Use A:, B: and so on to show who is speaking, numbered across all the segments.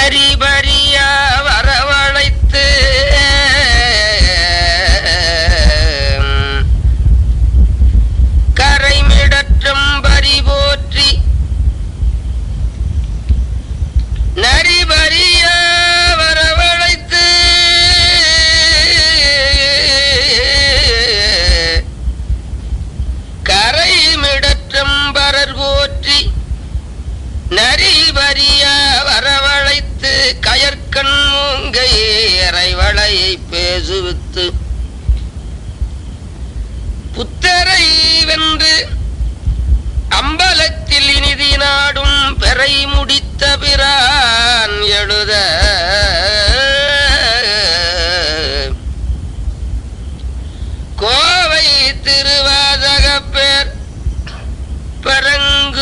A: நரிபரியா வரவழைத்து கரைமிடற்றும் பரி போற்றி நரிபரிய வரவழைத்து கரைமிடற்றும் பரர் போற்றி நரிபரிய வரவழைத்து கயற்கண் மூங்கை இறைவளையை பேசுவித்து புத்தரை வென்று அம்பலத்தில் இனிதி நாடும் பெறை முடித்த பிரான் எழுத கோவை திருவாதகப்பேர் பரங்கு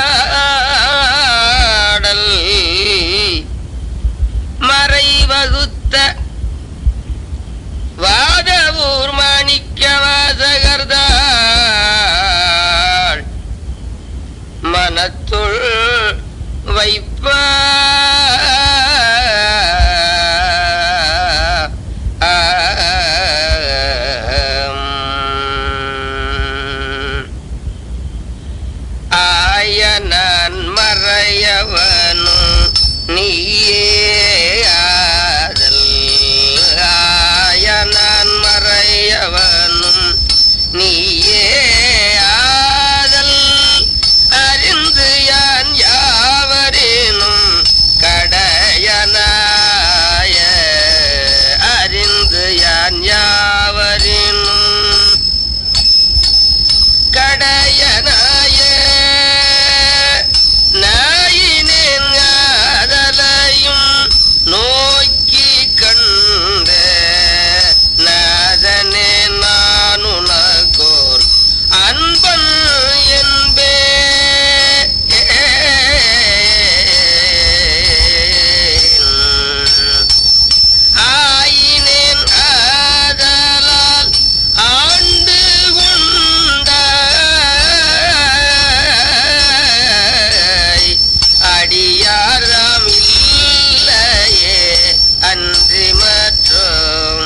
A: பாடல் மறை வகுத்த வாதவூர் மாணிக்க வாசகர்தாள் மனத்துள் வைப்ப ஆய நான் மறையவனும் நீயே ஆதல் ஆய நான் மறையவனும் நீயே ஆதல் அறிந்து யான் யாவரேனும் கடையனாய அறிந்து யான் யாவரேனும் கடையனாய நாயினேன் ஆதலையும் நோக்கி கண்ட நாதனே நான் உனக்கோர் அன்பன் என்பே ஆயினேன் ஆதலால் ஆண்டு கொண்டாய் அடியாராம் இல்லையே அன்றி மற்றும்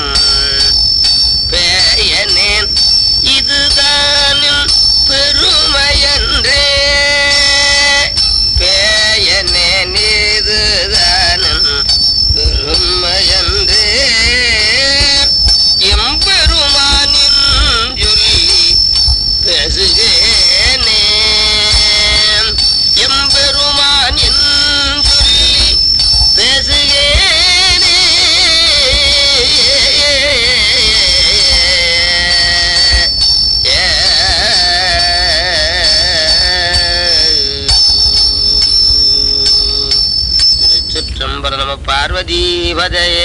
A: பேயனேன் இதுதானின் பெருமையன்றே பேயனேன் இதுதானின் பெருமையன்றே எம்பெருமானின் சொல்லி பேசுகேனே எம்பெருமானின் சொல்லி பேசுகேனே திருச்சிற்றம்பலம் நம பார்வதி பதையே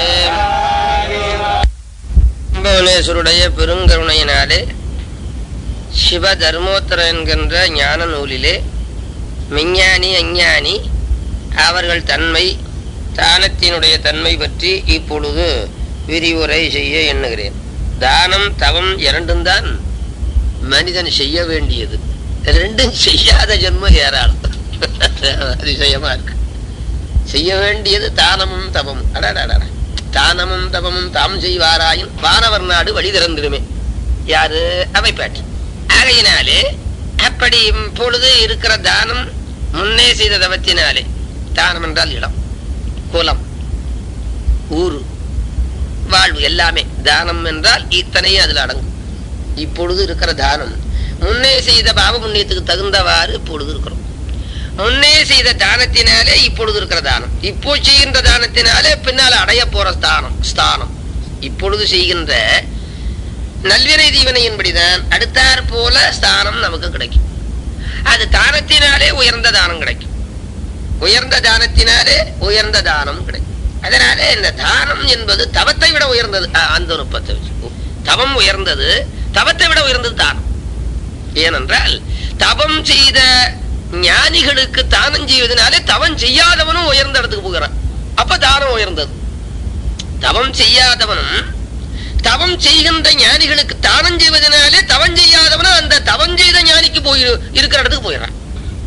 A: புவனேஸ்வருடைய பெருங்கருணையினாலே சிவ தர்மோத்தர என்கின்ற ஞான நூலிலே விஞ்ஞானி அஞ்ஞானி அவர்கள் தன்மை தானத்தினுடைய தன்மை பற்றி இப்பொழுது விரிவுரை செய்ய எண்ணுகிறேன் தானம் தவம் இரண்டும் தான் மனிதன் செய்ய வேண்டியது ரெண்டும் செய்யாத ஜென்மம் ஏராளம் அதிசயமா இருக்கு செய்ய வேண்டியது தானமும் தவமும் அடடடட தானமும் தவமும் தாம் செய்வாராயின் வானவர் நாடு வழி திறந்துடுமே யாரு அமைப்பாட்டி ஆகையினாலே அப்படி இப்பொழுது இருக்கிற தானம் முன்னே செய்த தவத்தினாலே தானம் என்றால் இடம் குலம் ஊரு வாழ்வு எல்லாமே தானம் என்றால் இத்தனையும் அதுல அடங்கும் இப்பொழுது இருக்கிற தானம் முன்னே செய்த பாவ புண்ணியத்துக்கு தகுந்தவாறு இப்பொழுது இருக்கிறோம் முன்னே செய்த தானத்தினாலே இப்பொழுது இருக்கிற தானம் இப்போ செய்கின்ற தானத்தினாலே பின்னால் அடைய போற ஸ்தானம் ஸ்தானம் இப்பொழுது செய்கின்ற நல்வினை தீவனையின்படிதான் அடுத்தாற் போல ஸ்தானம் நமக்கு கிடைக்கும் அது தானத்தினாலே உயர்ந்த தானம் கிடைக்கும் உயர்ந்த தானத்தினாலே உயர்ந்த தானம் கிடைக்கும் அதனால இந்த தானம் என்பது தவத்தை விட உயர்ந்தது அஹ், அந்த நுட்பத்தை வச்சு தவம் உயர்ந்தது தவத்தை விட உயர்ந்தது தானம் ஏனென்றால் தவம் செய்த ஞானிகளுக்கு தானம் செய்வதனாலே தவம் செய்யாதவனும் உயர்ந்த இடத்துக்கு போகிறான் அப்ப தானம் உயர்ந்தது தவம் செய்யாதவனும் தவம் செய்கின்ற ஞானிகளுக்கு தானம் செய்வதனாலே தவம் செய்யாதவனும் அந்த தவம் செய்த ஞானிக்கு போய் இருக்கிற இடத்துக்கு போயிடறான்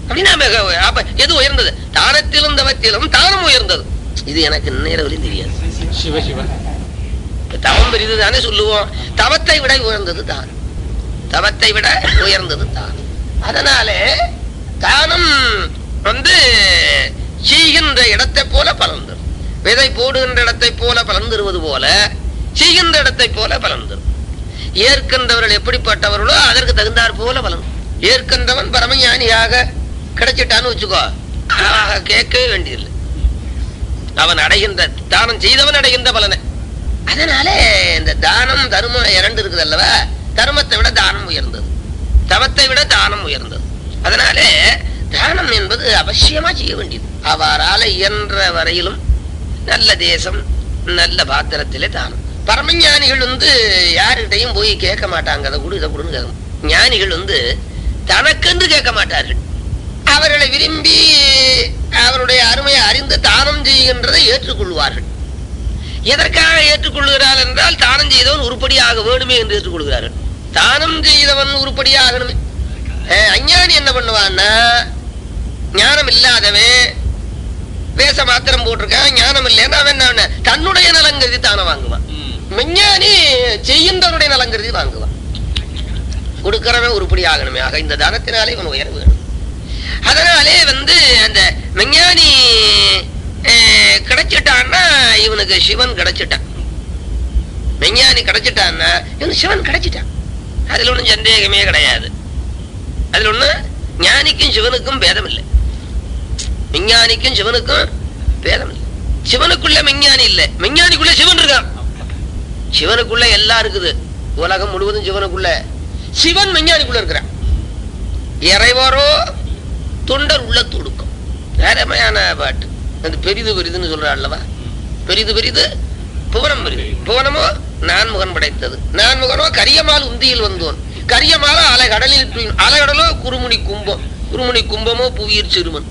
A: அப்படின்னா மிக- அப்ப எது உயர்ந்தது தானத்திலும் தவத்திலும் தானம் உயர்ந்தது இது எனக்கு நேரவரையும் தெரியாது
B: சிவ சிவ
A: இப்ப தவம் பெரிது தானே சொல்லுவோம் தவத்தை விட உயர்ந்தது தான் தவத்தை விட உயர்ந்தது தான் அதனாலே தானம் வந்து செய்கின்ற இடத்தை போல பலன் தரும் விதை போடுகின்ற இடத்தை போல பலன் தருவது போல செய்கின்ற இடத்தை போல பலன் தரும் ஏற்கின்றவர்கள் எப்படிப்பட்டவர்களோ அதற்கு தகுந்தாற் போல பலன் ஏற்கின்றவன் பரமஞானியாக கிடைச்சிட்டான்னு வச்சுக்கோ ஆக கேட்கவே வேண்டியதில்லை அவன் அடைகின்ற தானம் செய்தவன் அடைகின்ற பலனை அதனாலே இந்த தானம் தர்மம் இரண்டு இருக்குது அல்லவா தர்மத்தை விட தானம் உயர்ந்தது தவத்தை விட தானம் உயர்ந்தது அதனாலே தானம் என்பது அவசியமா செய்ய வேண்டியது அவரால இயன்ற வரையிலும் நல்ல தேசம் நல்ல பாத்திரத்திலே தானம் பரமஞானிகள் வந்து யாருகிட்டையும் போய் கேட்க மாட்டாங்க அதை கொடு இதை கொடுன்னு கேட்க மாட்டாங்க. ஞானிகள் வந்து தனக்கென்று கேட்க மாட்டார்கள் அவர்களை விரும்பி அவருடைய அருமையை அறிந்து தானம் செய்கின்றதை ஏற்றுக்கொள்வார்கள் எதற்காக ஏற்றுக்கொள்கிறார் என்றால் தானம் செய்தவன் உருப்படியாக வேணுமே என்று ஏற்றுக்கொள்கிறார்கள் தானம் செய்தவன் உருப்படியாகணுமே அஹ், அஞ்ஞானி என்ன பண்ணுவான்னா ஞானம் இல்லாதவன் வேஷ மாத்திரம் போட்டிருக்கான் ஞானம் இல்லைன்னா அவன் என்ன பண்ண? தன்னுடைய நலங்கருதி தானம் வாங்குவான் விஞ்ஞானி செய்கின்றவனுடைய நலங்கருதி வாங்குவான் கொடுக்கிறவன் உருப்படி ஆகணுமே ஆக இந்த தானத்தினாலே இவன் உயர வேணும் அதனாலே வந்து அந்த விஞ்ஞானி அஹ், கிடைச்சிட்டான்னா இவனுக்கு சிவன் கிடைச்சிட்டான் விஞ்ஞானி கிடைச்சிட்டான்னா இவனுக்கு சிவன் கிடைச்சிட்டான் அதுல ஒண்ணும் சந்தேகமே கிடையாது அதுல ஒண்ணு ஞானிக்கும் சிவனுக்கும் பேதம் இல்லை விஞ்ஞானிக்கும் சிவனுக்கும் பேதம் இல்லை சிவனுக்குள்ள விஞ்ஞானி இல்லை விஞ்ஞானிக்குள்ள சிவன் இருக்கான் சிவனுக்குள்ள எல்லாம் இருக்குது உலகம் முழுவதும் சிவனுக்குள்ள சிவன் விஞ்ஞானிக்குள்ள இருக்கிறான் இறைவரோ தொண்டர் உள்ள துடுக்கம் நேரமையான பாட்டு அது பெரிது பெரிதுன்னு சொல்றா அல்லவா பெரிது பெரிது புவனம் பெரிது புவனமோ நான்முகன் படைத்தது நான்முகனோ கரியமால் உந்தியில் வந்தோன் கரியமால அலைகடலில் துயின்- அலைகடலோ குறுமுனி கும்பம் குறுமுனி கும்பமோ புவியர் சிறுவன்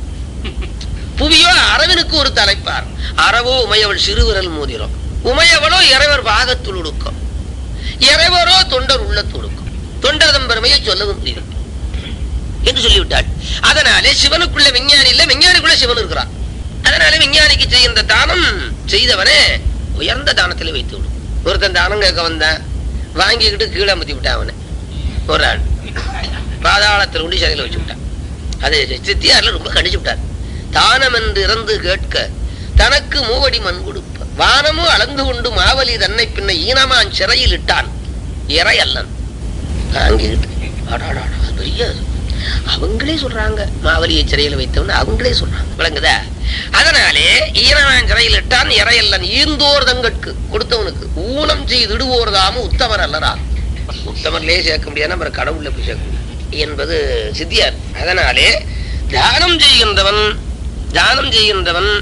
A: புவியோ அரவனுக்கு ஒரு தலைப்பார் அறவோ உமையவள் சிறுவிரல் மோதிரம் உமையவளோ இறைவர் பாகத்துள் உடுக்கம் இறைவரோ தொண்டர் உள்ள துடுக்கம் தொண்டர்தம் பெருமையை சொல்லவும் முடியும் என்று சொல்லிவிட்டாள் அதனாலே சிவனுக்குள்ள விஞ்ஞானி இல்ல விஞ்ஞானிக்குள்ள சிவன் இருக்கிறான் அதனால விஞ்ஞானிக்கு செய்கின்ற தானம் செய்தவனே உயர்ந்த தானத்திலே வைத்து விடும் ஒருத்தன் தானம் கேட்க வந்தான் வாங்கிக்கிட்டு கீழே அமுத்தி விட்டான் அவனை ஒரு ஆள் பாதாளத்தில் உண்டி சிறையில் வச்சு விட்டான் அது சித்தியார்ல ரொம்ப கடிச்சு விட்டார் தானம் என்று இறந்து கேட்க தனக்கு மூவடி மண் கொடுப்ப வானமும் அளந்து கொண்டு மாவலி தன்னை பின்ன ஈனமான் சிறையில் இட்டான் இறை அல்லன் தாங்கிக்கிட்டு அடாடாடா, அது பெரிய இது. அவங்களே சொல்றாங்க மாவலியை சிறையில் வைத்தவன் அவங்களே சொல்றாங்க விளங்குதா அதனாலே ஈரவன் சிறையில் இட்டான் இறையல்லன் ஈர்ந்தோர் தங்கட்கு கொடுத்தவனுக்கு ஊனம் செய்திடுவோர் தாம உத்தமர் அல்லரா உத்தமர்லயே சேர்க்க முடியாது நம்ம கடவுள்ல போய் சேர்க்க முடியும் என்பது சித்தியார் அதனாலே தானம் செய்கின்றவன் தானம் செய்கின்றவன்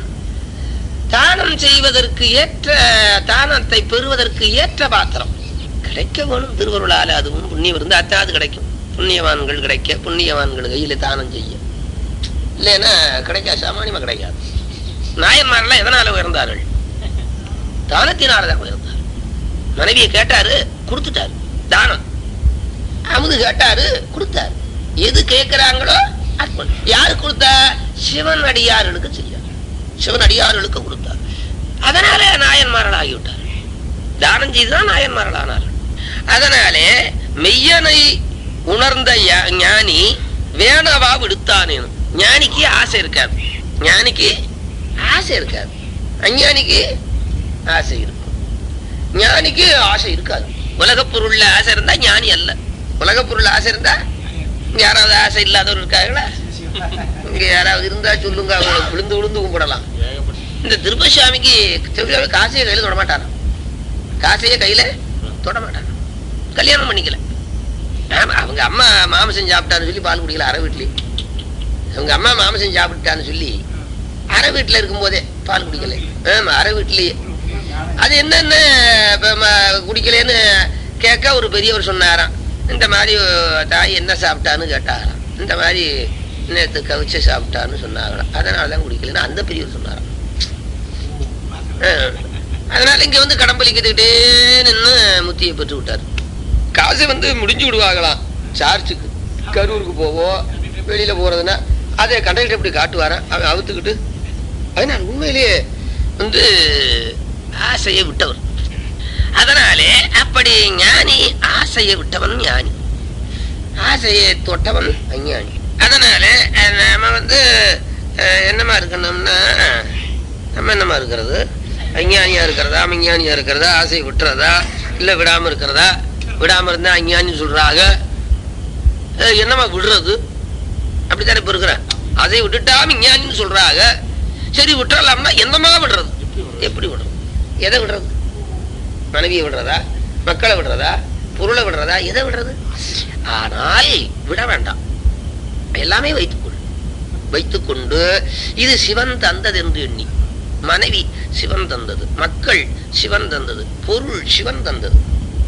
A: தானம் செய்வதற்கு ஏற்ற தானத்தை பெறுவதற்கு ஏற்ற பாத்திரம் கிடைக்க வேணும் திருவருளால அதுவும் புண்ணியம் இருந்தா அத்தான் அது கிடைக்கும் புண்ணியவான்கள் கிடைக்க புண்ணியவான்கள் கையில தானம் செய்ய இல்லைன்னா கிடைக்கா சாமானியமா கிடைக்காது நாயன்மாரெல்லாம் எதனால உயர்ந்தார்கள் தானத்தினாலதான் உயர்ந்தார் மனைவியை கேட்டாரு கொடுத்துட்டாரு தானம் அமுது கேட்டாரு கொடுத்தாரு எது கேட்கிறாங்களோ அது பண்ணு. யாரு கொடுத்தா சிவன் அடியார்களுக்கு செய்யார் சிவன் அடியார்களுக்கு கொடுத்தார் அதனால நாயன்மார்கள் ஆகிவிட்டார் தானம் செய்துதான் நாயன்மார்கள் ஆனார்கள் அதனாலே மெய்யனை உணர்ந்த யா- ஞானி வேணவா விடுத்தானேனும் ஞானிக்கு ஆசை இருக்காது ஞானிக்கு ஆசை இருக்காது அஞ்ஞானிக்கு ஆசை இருக்கும் ஞானிக்கு ஆசை இருக்காது உலகப் பொருள்ல ஆசை இருந்தா ஞானி அல்ல உலகப் பொருள்ல ஆசை இருந்தா இங்க யாராவது ஆசை இல்லாதவர் இருக்காங்களா இங்க யாராவது இருந்தா சொல்லுங்க அவங்க விழுந்து விழுந்து கும்பிடலாம் இந்த திருப்பசாமிக்கு திருப்பசாமி காசையை கையில தொட மாட்டாராம் காசையே கையில தொட மாட்டாராம் கல்யாணம் பண்ணிக்கல ஆமா, அவங்க அம்மா மாமசம் சாப்பிட்டான்னு சொல்லி பால் குடிக்கல அரை வீட்லயே அவங்க அம்மா மாமசம் சாப்பிட்டான்னு சொல்லி அரை வீட்டுல இருக்கும்போதே பால் குடிக்கல ஆமா அரை வீட்லயே அது என்னென்ன இப்ப ம- குடிக்கலைன்னு கேட்க ஒரு பெரியவர் சொன்னாராம் இந்த மாதிரி தாய் என்ன சாப்பிட்டான்னு கேட்டாராம் இந்த மாதிரி நேற்று கவிச்சு சாப்பிட்டான்னு சொன்னாங்களாம் அதனால தான் குடிக்கலன்னு அந்த பெரியவர் சொன்னாராம் ஆ. அதனால இங்க வந்து கடம்பளிக்கிட்டே நின்று முத்தியை பெற்று விட்டார் காசு வந்து முடிஞ்சு விடுவாங்களாம் சார்ஜுக்கு கரூருக்கு போவோம் வெளியில போறதுன்னா அதை கண்டக்டர் எப்படி காட்டுவாரான் அவன் அவுத்துக்கிட்டு அதனால் உண்மையிலேயே வந்து ஆசையை விட்டவர் அதனாலே அப்படி ஞானி ஆசையை விட்டவன் ஞானி ஆசையை தொட்டவன் அஞ்ஞானி அதனால அஹ், நாம வந்து அஹ், என்னமா இருக்கணும்னா நம்ம என்னமா இருக்கிறது அஞ்ஞானியா இருக்கிறதா விஞ்ஞானியா இருக்கிறதா ஆசையை விட்டுறதா இல்ல விடாம இருக்கிறதா விடாம இருந்தா அஞ்ஞானின்னு சொல்றாங்க அஹ், என்னமா விடுறது அப்படித்தானே இப்ப இருக்கிறேன் அதை விட்டுட்டா விஞ்ஞானின்னு சொல்றாங்க சரி விட்டுறலாம்னா என்னமா விடுறது எப்படி விடுறது எதை விடுறது மனைவியை விடுறதா மக்களை விடுறதா பொருளை விடுறதா எதை விடுறது ஆனால் விட வேண்டாம் எல்லாமே வைத்துக்கொள் வைத்துக்கொண்டு இது சிவன் தந்தது என்று எண்ணி மனைவி சிவன் தந்தது மக்கள் சிவன் தந்தது பொருள் சிவன் தந்தது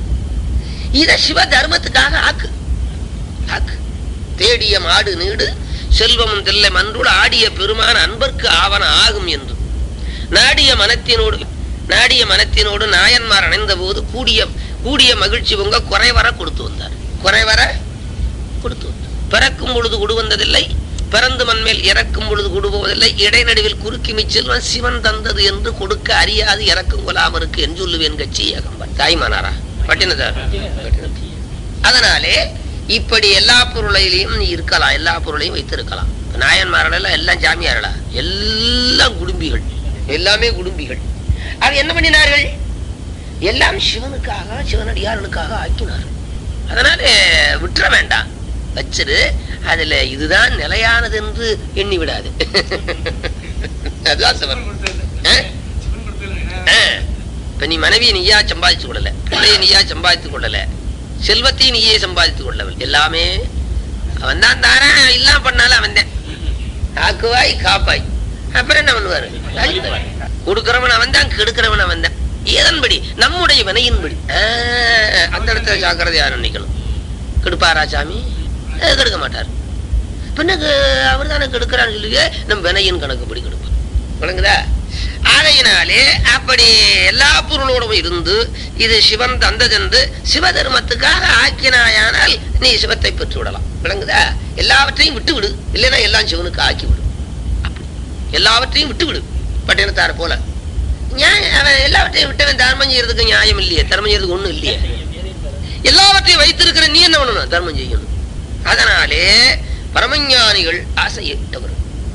A: இத சிவ தர்மத்துக்காக ஆக்கு ஆக்கு தேடிய மாடு நீடு செல்வமும் தெல்லை மன்றுள் ஆடிய பெருமான அன்பர்க்கு ஆவன ஆகும் என்று நாடிய மனத்தினோடு நாடிய மனத்தினோடு நாயன்மார் அணைந்த போது கூடிய கூடிய மகிழ்ச்சி பொங்க குறைவர கொடுத்து வந்தார் குறைவர கொடுத்து வந்தார் பிறக்கும் பொழுது கொடு வந்ததில்லை பிறந்து மண்மேல் இறக்கும் பொழுது கொடுபோவதில்லை இடைநடுவில் குறுக்கி மிச்செல்வன் சிவன் தந்தது என்று கொடுக்க அறியாது இறக்கும் கொலாமருக்கு என்று சொல்லுவேன் கட்சி ஏகம்பன் தாய்மானாரா பட்டினதார் அதனாலே இப்படி எல்லா பொருளையிலையும் நீ இருக்கலாம் எல்லா பொருளையும் வைத்திருக்கலாம் நாயன்மார்கள் எல்லாம் ஜாமியார்களா எல்லாம் குடும்பிகள் எல்லாமே குடும்பிகள் அது என்ன பண்ணினார்கள் எல்லாம் சிவனுக்காக சிவனடியார்களுக்காக ஆக்கினார்கள் அதனால விட்டுற வேண்டாம் வச்சிரு அதுல இதுதான் நிலையானது என்று எண்ணி விடாது அதுதான் சிவன் ஆ? ஆ. இப்ப நீ மனைவியை நீயா சம்பாதிச்சு கொள்ளல பிள்ளைய நீயா சம்பாதித்து கொள்ளல செல்வத்தையும் நீயே சம்பாதித்து கொள்ளவள் எல்லாமே அவன் தான் தாரன் எல்லாம் பண்ணாலும் அவன் தான் ஆக்குவாய் காப்பாய் அப்புறம் என்ன பண்ணுவாரு அழிப்பார். கொடுக்கிறவன் அவன் தான் கெடுக்கிறவன் அவன் தான் ஏதன்படி நம்முடைய வினையின்படி ஆ, அந்த இடத்துல ஜாக்கிரதையா நினைக்கணும் கெடுப்பாரா சாமி அஹ், கெடுக்க மாட்டார் பின்னுக்கு அவர் தானே கெடுக்கிறான்னு சொல்லி நம்ம வினையின் கணக்குப்படி கெடுப்பார் விளங்குதா ஆகையினாலே அப்படி எல்லா பொருளோடும் இருந்து இது சிவன் தந்ததென்று சிவ தர்மத்துக்காக ஆக்கினாயானால் நீ சிவத்தை பெற்று விடலாம் விளங்குதா எல்லாவற்றையும் விட்டு விடு இல்லைன்னா எல்லாம் சிவனுக்கு ஆக்கி விடு அப்படி. எல்லாவற்றையும் விட்டு விடு பட்டினத்தார போல நியாயம் அவன் எல்லாவற்றையும் விட்டவன் தர்மம் செய்யறதுக்கு நியாயம் இல்லையே தர்மம் செய்யறதுக்கு ஒண்ணும் இல்லையே எல்லாவற்றையும் வைத்திருக்கிற நீ என்ன பண்ணணும் தர்மம் செய்யணும் அதனாலே பரமஞானிகள் ஆசையிட்டவர்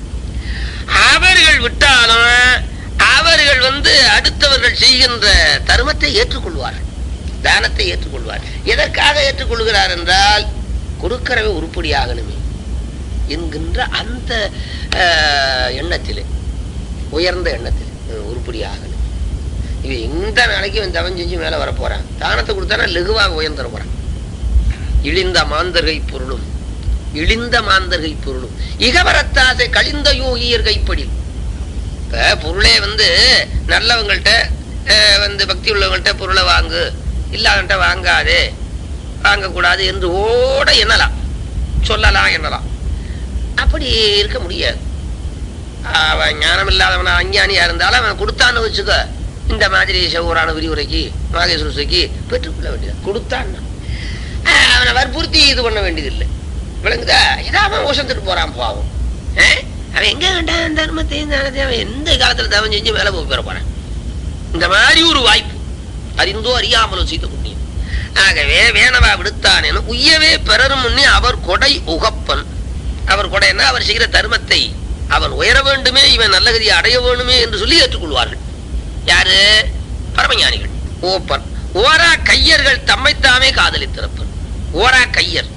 A: அவர்கள் விட்டாலும் அவர்கள் வந்து அடுத்தவர்கள் செய்கின்ற தர்மத்தை ஏற்றுக்கொள்வார்கள் தானத்தை ஏற்றுக்கொள்வார் எதற்காக ஏற்றுக்கொள்கிறார் என்றால் கொடுக்கிறவை உருப்படியாகணுமே என்கின்ற அந்த அஹ், எண்ணத்திலே உயர்ந்த எண்ணத்தில் உருப்படியாகணும் இவன் எந்த நாளைக்கு இவன் தவம் செஞ்சு மேல வர போறான் தானத்தை கொடுத்தானா லெகுவாக உயர்ந்துட போறான் இழிந்த மாந்தர்கை பொருளும் இழிந்த மாந்தர்கை பொருளும் இகவரத்தாசை கழிந்த யோகியர் கைப்படி இப்ப பொருளே வந்து நல்லவங்கள்ட்ட அஹ், வந்து பக்தி உள்ளவங்கள்ட்ட பொருளை வாங்கு இல்லாதவன்ட்ட வாங்காதே வாங்கக்கூடாது என்று ஓட எண்ணலாம் சொல்லலாம் எண்ணலாம் அப்படி இருக்க முடியாது அவன் ஞானம் இல்லாதவனா அஞ்ஞானியா இருந்தாலும் அவன் கொடுத்தான்னு வச்சுக்க இந்த மாதிரி செவ்வூரான விரிவுரைக்கு மாகேஸ்வரசுக்கு பெற்றுக்கொள்ள வேண்டியது கொடுத்தான் அவனை வற்புறுத்தி இது பண்ண வேண்டியதில்லை விளங்குதா ஏதோ அவன் ஓசந்துட்டு போறான் பாவம் ஆ? அவன் எங்க வேண்டாம் தர்மத்தையும் தானத்தையும் அவன் எந்த காலத்துல தவம் செஞ்சு மேல போய் பெற போறான் இந்த மாதிரி ஒரு வாய்ப்பு அறிந்தோ அறியாமலோ செய்த புண்ணியம் ஆகவே வேணவா விடுத்தானேன்னு உய்யவே பெறரும் முன்னே அவர் கொடை உகப்பன் அவர் கொடைன்னா அவர் செய்கிற தர்மத்தை அவன் உயர வேண்டுமே இவன் நல்ல கதியை அடைய வேண்டுமே என்று சொல்லி ஏற்றுக்கொள்வார்கள் யாரு பரமஞானிகள் ஓப்பன் ஓரா கையர்கள் தம்மைத்தாமே காதலித்திருப்பன் ஓரா கையர்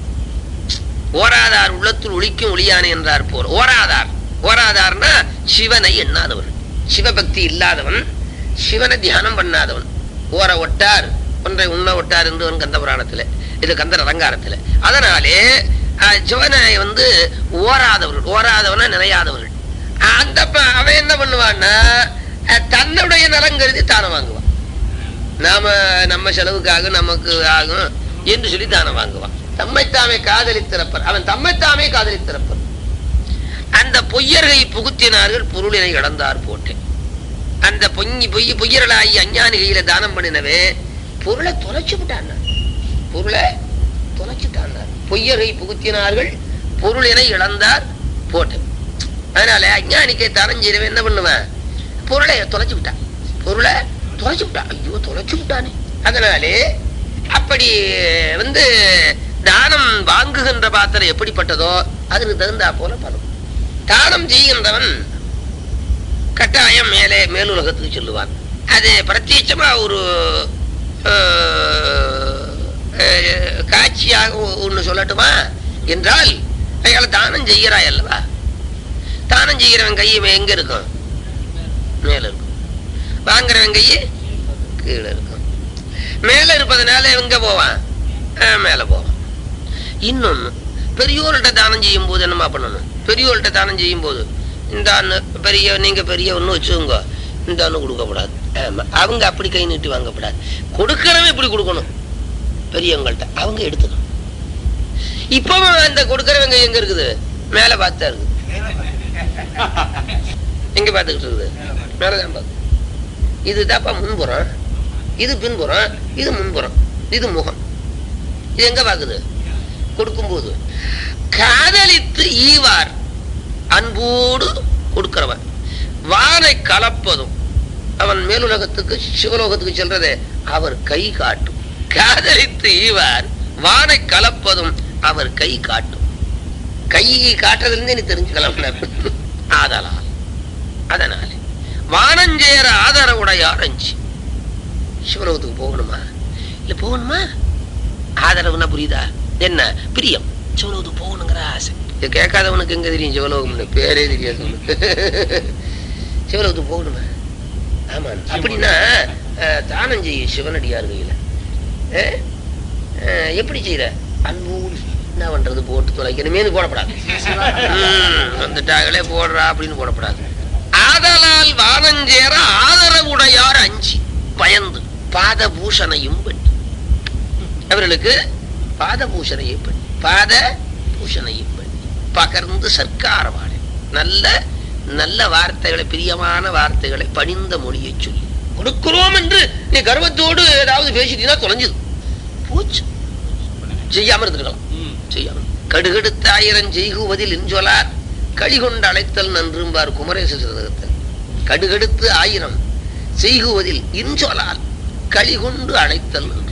A: ஓராதார் உள்ளத்தில் ஒளிக்கும் ஒளியானே என்றார் போர் ஓராதார் ஓராதார்னா சிவனை எண்ணாதவன் சிவபக்தி இல்லாதவன் சிவனை தியானம் பண்ணாதவன் ஓர ஒட்டார் ஒன்றை உண்ண ஒட்டார் என்று கந்த புராணத்துல இது கந்த அலங்காரத்துல அதனாலே அஹ், சிவனை வந்து ஓராதவர்கள் ஓராதவனா நினையாதவர்கள் அந்த ப- அவன் என்ன பண்ணுவான்னா அஹ், தன்னுடைய நலம் கருதி தானம் வாங்குவான் நாம நம்ம செலவுக்காக நமக்கு ஆகும் என்று சொல்லி தானம் வாங்குவான் தம்மைத்தாமே காதலித்திறப்பர் அவன் தம்மைத்தாமே காதலித்திறப்பர் அந்த பொய்யர்கை புகுத்தினார்கள் பொருளினை இழந்தார் போட்டேன் அந்த பொங்கி பொய் பொய்யர்களாகி அஞ்ஞானி கையில தானம் பண்ணினவே பொருளை தொலைச்சு விட்டான் பொருளை தொலைச்சுட்டான் பொய்யரை புகுத்தினார்கள் பொருளினை இழந்தார் போட்டு அதனால அஞ்ஞானிக்கு தானம் செய்யறவன் என்ன பண்ணுவேன் பொருளை தொலைச்சு விட்டான் பொருளை தொலைச்சு விட்டான் ஐயோ தொலைச்சு விட்டானே அதனாலே அப்படி வந்து தானம் வாங்குகின்ற பாத்திரம் எப்படிப்பட்டதோ அதுக்கு தகுந்தா போல பலம் தானம் செய்கின்றவன் கட்டாயம் மேலே மேலுலகத்துக்கு சொல்லுவான் அது பிரத்யட்சமா ஒரு அஹ், அஹ், காட்சியாக ஒன்று சொல்லட்டுமா என்றால் அயால தானம் செய்கிறாய் அல்லவா தானம் செய்கிறவன் கை எங்க இருக்கும் மேல இருக்கும் வாங்குறவன் கை கீழே இருக்கும் மேல இருப்பதனால எங்க போவான் அஹ், மேல போவான் இன்னொன்னு பெரியோர்கிட்ட தானம் செய்யும் போது என்னமா பண்ணணும் பெரியோர்கிட்ட தானம் செய்யும் போது இந்த அண்ணு பெரிய நீங்க பெரிய ஒன்று வச்சுக்கோங்க இந்த அண்ணு கொடுக்கக்கூடாது ஆமா. அவங்க அப்படி கை நீட்டி வாங்கக்கூடாது கொடுக்கறவன் இப்படி கொடுக்கணும் பெரியவங்கள்ட்ட அவங்க எடுத்துக்கணும் இப்பவும் அந்த கொடுக்கறவங்க எங்க இருக்குது மேல பார்த்தா இருக்குது எங்க பார்த்துக்கிட்டு இருக்குது மேலதான் பார்த்து இதுதான்ப்பா முன்புறம் இது பின்புறம் இது முன்புறம் இது முகம் இது எங்க பாக்குது கொடுக்கும்போது காதலித்து ஈவார் அன்போடு கொடுக்கிறவன் வானை கலப்பதும் அவன் மேலுலகத்துக்கு சிவலோகத்துக்கு செல்றதே அவர் கை காட்டும் காதலித்து ஈவார் வானை கலப்பதும் அவர் கை காட்டும் கை காட்டுறதுலேருந்து நீ தெரிஞ்சுக்கலாம் ஆதலால் அதனால வானஞ்சேர ஆதரவுடையார் அஞ்சு சிவலோகத்துக்கு போகணுமா இல்ல போகணுமா ஆதரவுனா புரியுதா என்ன பிரியம் சிவலோகத்துக்கு போகணுங்கிற ஆசை இதை கேட்காதவனுக்கு எங்க தெரியும் சிவலோகம்னு பேரே தெரியாது அவனுக்கு. சிவலோகத்துக்கு போகணுமா ஆமா அப்படின்னா அஹ், தானம் செய்ய சிவனடியார் கையில அஹ், அஹ், எப்படி செய்யற அன்போடு என்ன பண்றது போட்டு தொலைக்கணுமேனு போடப்படாது ம், வந்துட்டாங்களே போடுறா அப்படின்னு போடப்படாது ஆதலால் வானஞ்சேர ஆதரவுடையார் அஞ்சி பயந்து பாத பூஷணையும் பண்ணி அவர்களுக்கு பாத பூஷணையும் பண்ணி பாத பூஷணையும் பண்ணி பகர்ந்து சர்க்காரவாடு நல்ல நல்ல வார்த்தைகளை பிரியமான வார்த்தைகளை பணிந்த மொழியை சொல்லி கொடுக்கிறோம் என்று நீ கர்வத்தோடு ஏதாவது பேசிட்டீங்கன்னா தொலைஞ்சது போச்சு செய்யாம இருந்திருக்கலாம் செய்யாம கடுகெடுத்தாயிரம் செய்குவதில் இன்சொலார் களிகொண்டு அழைத்தல் நன்றும்பார் குமரேச சிறகத்தில் கடுகெடுத்து ஆயிரம் செய்குவதில் இன்சொலால் களிகொண்டு அழைத்தல் நன்று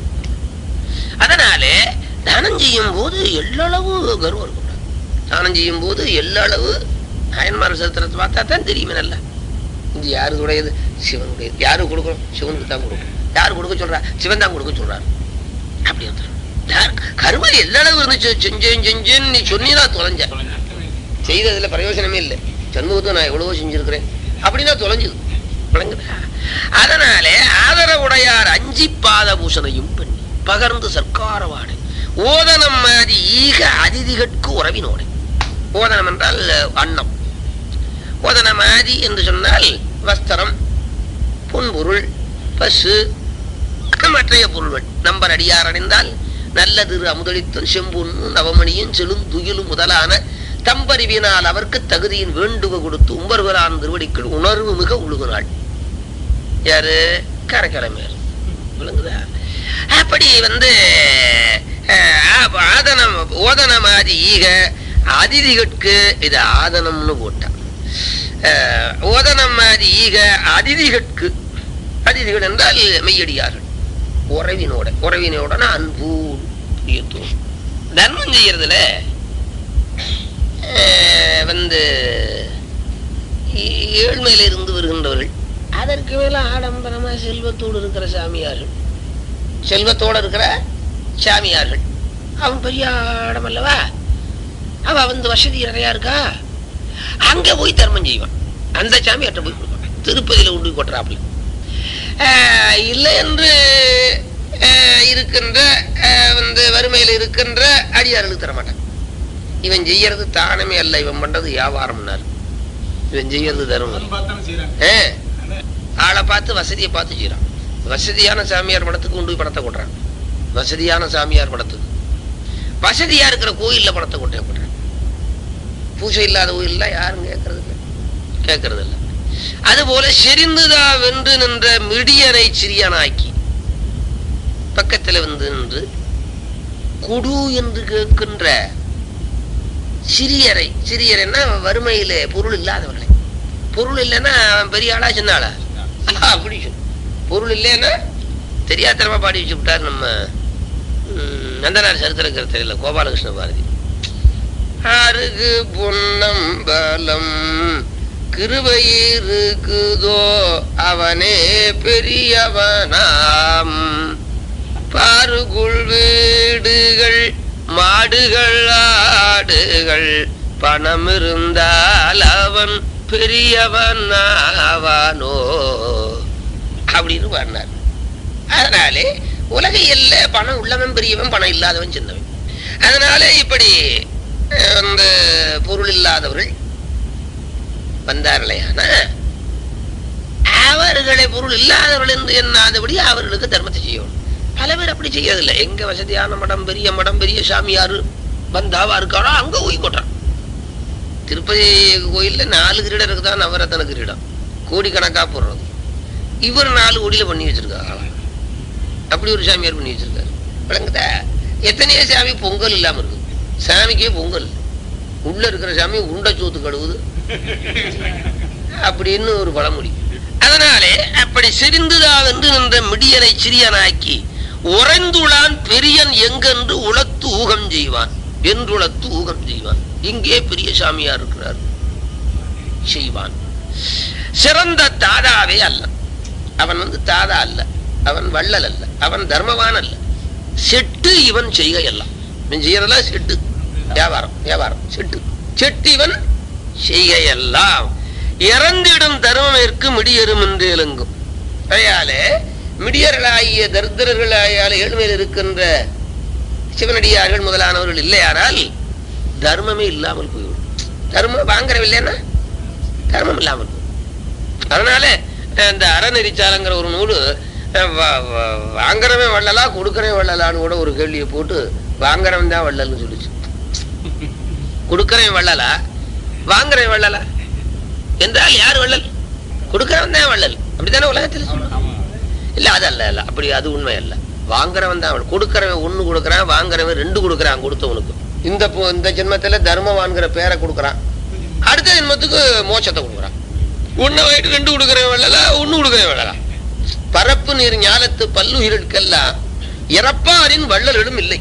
A: அதனாலே தானம் செய்யும் போது எல்லளவு கர்வம் இருக்கக்கூடாது தானம் செய்யும் போது எல்லளவு அயன்மார் சரித்திரத்தை பார்த்தா தான் தெரியுமே நல்லா இது யாருடையது சிவனுடையது யாரு கொடுக்கணும் சிவனுக்கு தான் கொடுக்கணும் யாரு கொடுக்க சொல்றா சிவன் தான் கொடுக்க சொல்றாரு அப்படி இருந்தார் யார் கருமல் எல்லளவு இருந்துச்சு செஞ்சேன் செஞ்சேன்னு நீ சொன்னீனா தொலைஞ்ச செய்ததுல பிரயோஜனமே இல்லை சண்முகத்தை நான் எவ்வளவோ செஞ்சிருக்கிறேன் அப்படின்னா தொலைஞ்சுது விளங்குதா? அதனாலே ஆதரவுடையார் அஞ்சி பாத பூஷணையும் பண்ணி பகர்ந்து சர்க்காரவாடு ஓதனம் மாதிரி ஈக அதிதிகட்கு உறவினோடு ஓதனம் என்றால் அன்னம் ஓதனமாதி என்று சொன்னால் வஸ்திரம் புன்பொருள் பசு மற்றைய பொருள்கள் நம்பர் அடியார் அடைந்தால் நல்ல திரு அமுதளித்தும் செம்பொன்னு நவமணியும் செழும் துயிலும் முதலான தம்பறிவினால் அவர்க்கு தகுதியின் வேண்டுவ கொடுத்து உம்பர்வரான் திருவடிக்குள் உணர்வு மிக உழுகுனாள் யாரு கரக்கிழமையர் விளங்குதா அப்படி வந்து அஹ், ஆ- ஆதனம் ஓதனமாதி ஈக அதிதிகட்கு இது ஆதனம்னு போட்டான் அஹ், ஓதனமாதி ஈக அதிதிகட்கு அதிதிகள் என்றால் மெய்யடியார்கள் உறவினோட உறவினோட அன்பு பிரியத்தோடு தர்மம் செய்யறதுல அஹ், வந்து ஏ- ஏழ்மையில இருந்து வருகின்றவர்கள் அதற்கு மேல ஆடம்பரமா செல்வத்தோடு இருக்கிற சாமியார்கள் செல்வத்தோடு இருக்கிற சாமியார்கள் அவன் பெரிய ஆடம் அல்லவா அவ வந்து வசதி நிறையா இருக்கா அங்க போய் தர்மம் செய்வான் அந்த சாமியார்ட்ட போய் கொடுப்பான் திருப்பதியில கொண்டு போய் கொட்டுறாப்புல ஆஹ் இல்லை என்று ஆஹ் இருக்கின்ற ஆஹ் வந்து வறுமையில் இருக்கின்ற அடியார்களுக்கு தர மாட்டான் இவன் செய்யறது தானமே அல்ல இவன் பண்றது வியாபாரம்னாரு இவன் செய்யறது தர்மம் ஆ, ஆளை பார்த்து வசதியை பார்த்து செய்யறான் வசதியான சாமியார் படத்துக்கு கொண்டு போய் படத்தை கொட்டுறான் வசதியான சாமியார் படத்துக்கு வசதியா இருக்கிற கோயில்ல படத்தை கொட்டை போடுறான் பூஜை இல்லாத கோயில்ல யாரும் கேட்கறது இல்லை கேட்கறது இல்லை அதுபோல செறிந்துதா வென்று நின்ற மிடியனை சிறியனாக்கி பக்கத்துல வந்து நின்று குடு என்று கேட்கின்ற சிறியரை சிறியரைன்னா வறுமையிலே பொருள் இல்லாதவர்களை பொருள் இல்லைன்னா அவன் பெரிய ஆளா சின்ன ஆளா அப்படி சொல்லு. பொருள் இல்லைன்னா தெரியாதனமா பாடி வச்சு விட்டார் நம்ம ம், நந்தனார் சரித்திரக்கிற தெரியல கோபாலகிருஷ்ண பாரதி அருகு பொன்னம்பலம் கிருபையிருக்குதோ அவனே பெரியவனாம் பாருகுள் வீடுகள் மாடுகள் ஆடுகள் பணம் இருந்தால் அவன் பெரியவன் ஆவானோ அப்படின்னு பாடினார் அதனாலே உலகையில் பணம் உள்ளவன் பெரியவன் பணம் இல்லாதவன் சின்னவன் அதனாலே இப்படி அஹ், அந்த பொருள் இல்லாதவர்கள் வந்தார்களேயான அவர்களை பொருள் இல்லாதவர்கள் என்று எண்ணாதபடி அவர்களுக்கு தர்மத்தை செய்யணும் பல பேர் அப்படி செய்யறதில்லை எங்க வசதியான மடம் பெரிய மடம் பெரிய சாமியாரு வந்தாவா இருக்காரோ அங்க ஊய் கொட்டான் திருப்பதி கோயில்ல நாலு கிரீடம் இருக்குதான் நவரத்தன கிரீடம் கோடிக்கணக்கா போடுறது இவர் நாலு கோடியில பண்ணி வச்சிருக்காங்க அப்படி ஒரு சாமியார் பண்ணி வச்சிருக்காரு விளங்குதா எத்தனையோ சாமி பொங்கல் இல்லாம இருக்கு சாமிக்கே பொங்கல் உள்ள இருக்கிற சாமி உருண்டை சோத்து கழுவுது அப்படின்னு ஒரு பழமொழி அதனாலே அப்படி சிரிந்துதாவென்று நின்ற மிடியனை சிறியனாக்கி உறைந்துளான் பெரியன் எங்கென்று உளத்து ஊகம் செய்வான் என்றுளத்து ஊகம் செய்வான் இங்கே பெரிய சாமியார் இருக்கிறார் செய்வான் சிறந்த தாதாவே அல்ல அவன் வந்து தாதா அல்ல அவன் வள்ளல் அல்ல அவன் தர்மவான் அல்ல செட்டு இவன் செய்க எல்லாம் இவன் செய்யறதெல்லாம் செட்டு வியாபாரம் வியாபாரம் செட்டு செட்டு இவன் செய்க எல்லாம் இறந்திடும் தருமமிற்கு மிடியரும் என்று இலங்கும் அதையாலே மிடியர்களாகிய தரித்திரர்களாயால ஏழ்மையில் இருக்கின்ற சிவனடியார்கள் முதலானவர்கள் இல்லையானால் தர்மமே இல்லாமல் போய்விடும் தர்மம் வாங்குறவில்லைன்னா தர்மம் இல்லாமல் போகும் அதனால அஹ், இந்த அறநெறிச்சாலங்கிற ஒரு நூல் அஹ், வா- வா- வாங்குறவன் வள்ளலா கொடுக்கறவன் வள்ளலான்னு கூட ஒரு கேள்வியை போட்டு வாங்குறவன் தான் வள்ளல்னு சொல்லிச்சு கொடுக்கறவன் வள்ளலா வாங்குறவன் வள்ளலா என்றால் யார் வள்ளல் கொடுக்கறவன் தான் வள்ளல் அப்படித்தானே உலகத்தில் சொல்லுவாங்க இல்ல அது அல்ல அல்ல அப்படி அது உண்மை அல்ல வாங்குறவன் தான் வள்ளல். கொடுக்கறவன் ஒண்ணு கொடுக்கறான் வாங்குறவன் ரெண்டு கொடுக்கறான் கொடுத்தவனுக்கு இந்த பொ- இந்த ஜென்மத்துல தர்மவான்கிற பேரை கொடுக்கறான் அடுத்த ஜென்மத்துக்கு மோட்சத்தை கொடுக்குறான் ஒண்ணு வாங்கிட்டு ரெண்டு கொடுக்கறவன் வள்ளலா ஒண்ணு கொடுக்கறவன் வள்ளலா பரப்பு நீர் ஞாலத்து பல்லுயிர்களுக்கெல்லாம் இறப்பாரின் வள்ளலிடம் இல்லை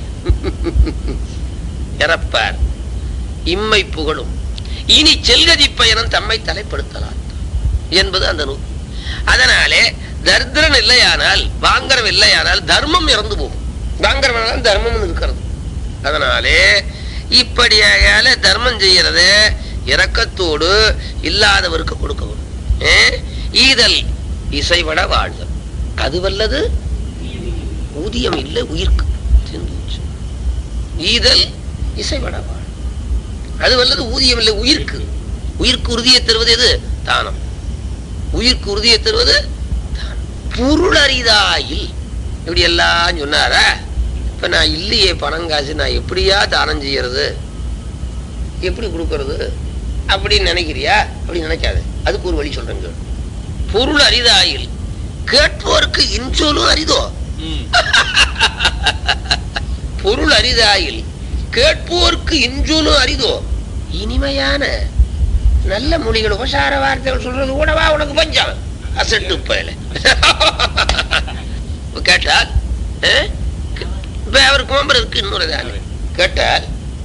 A: இறப்பார் இம்மை புகழும் இனி செல்கதி பயணம் தம்மை தலைப்படுத்தலாம் என்பது அந்த நூல் அதனாலே தரித்திரன் இல்லையானால் வாங்குறவன் இல்லையானால் தர்மம் இறந்து போகும் வாங்குறவனால தர்மம் இருக்கிறது அதனாலே இப்படியால தர்மம் செய்யறது இரக்கத்தோடு இல்லாதவருக்கு கொடுக்கவும் ஏ? ஈதல் இசைவட வாழ்தல் அது வல்லது ஊதியம் இல்லை உயிர்க்கு தெரிந்து போச்சு. ஈதல் இசைவட வாழ் அது வல்லது ஊதியம் இல்லை உயிர்க்கு உயிர்க்கு உறுதியை தருவது எது தானம் உயிர்க்கு உறுதியை தருவது தானம். பொருள் அரிதாயில் இப்படி எல்லாம் சொன்னாரா இப்ப நான் இல்லையே பணம் காசு நான் எப்படியா தானம் செய்யறது எப்படி கொடுக்கறது அப்படின்னு நினைக்கிறியா அப்படி நினைக்காத அதுக்கு ஒரு வழி சொல்றேன் கேளு. பொருள் அரிதாயில் கேட்போருக்கு இன்சொலும் அரிதோ பொருள் அரிதாயில் கேட்போருக்கு இன்சொலும் அரிதோ இனிமையான நல்ல மொழிகள் உபசார வார்த்தைகள் சொல்றது கூடவா உனக்கு பஞ்சம் அசட்டு பயல கேட்டால் அஹ், இப்ப அவர் கோம்பர் இருக்கு இன்னொரு தானே கேட்டால்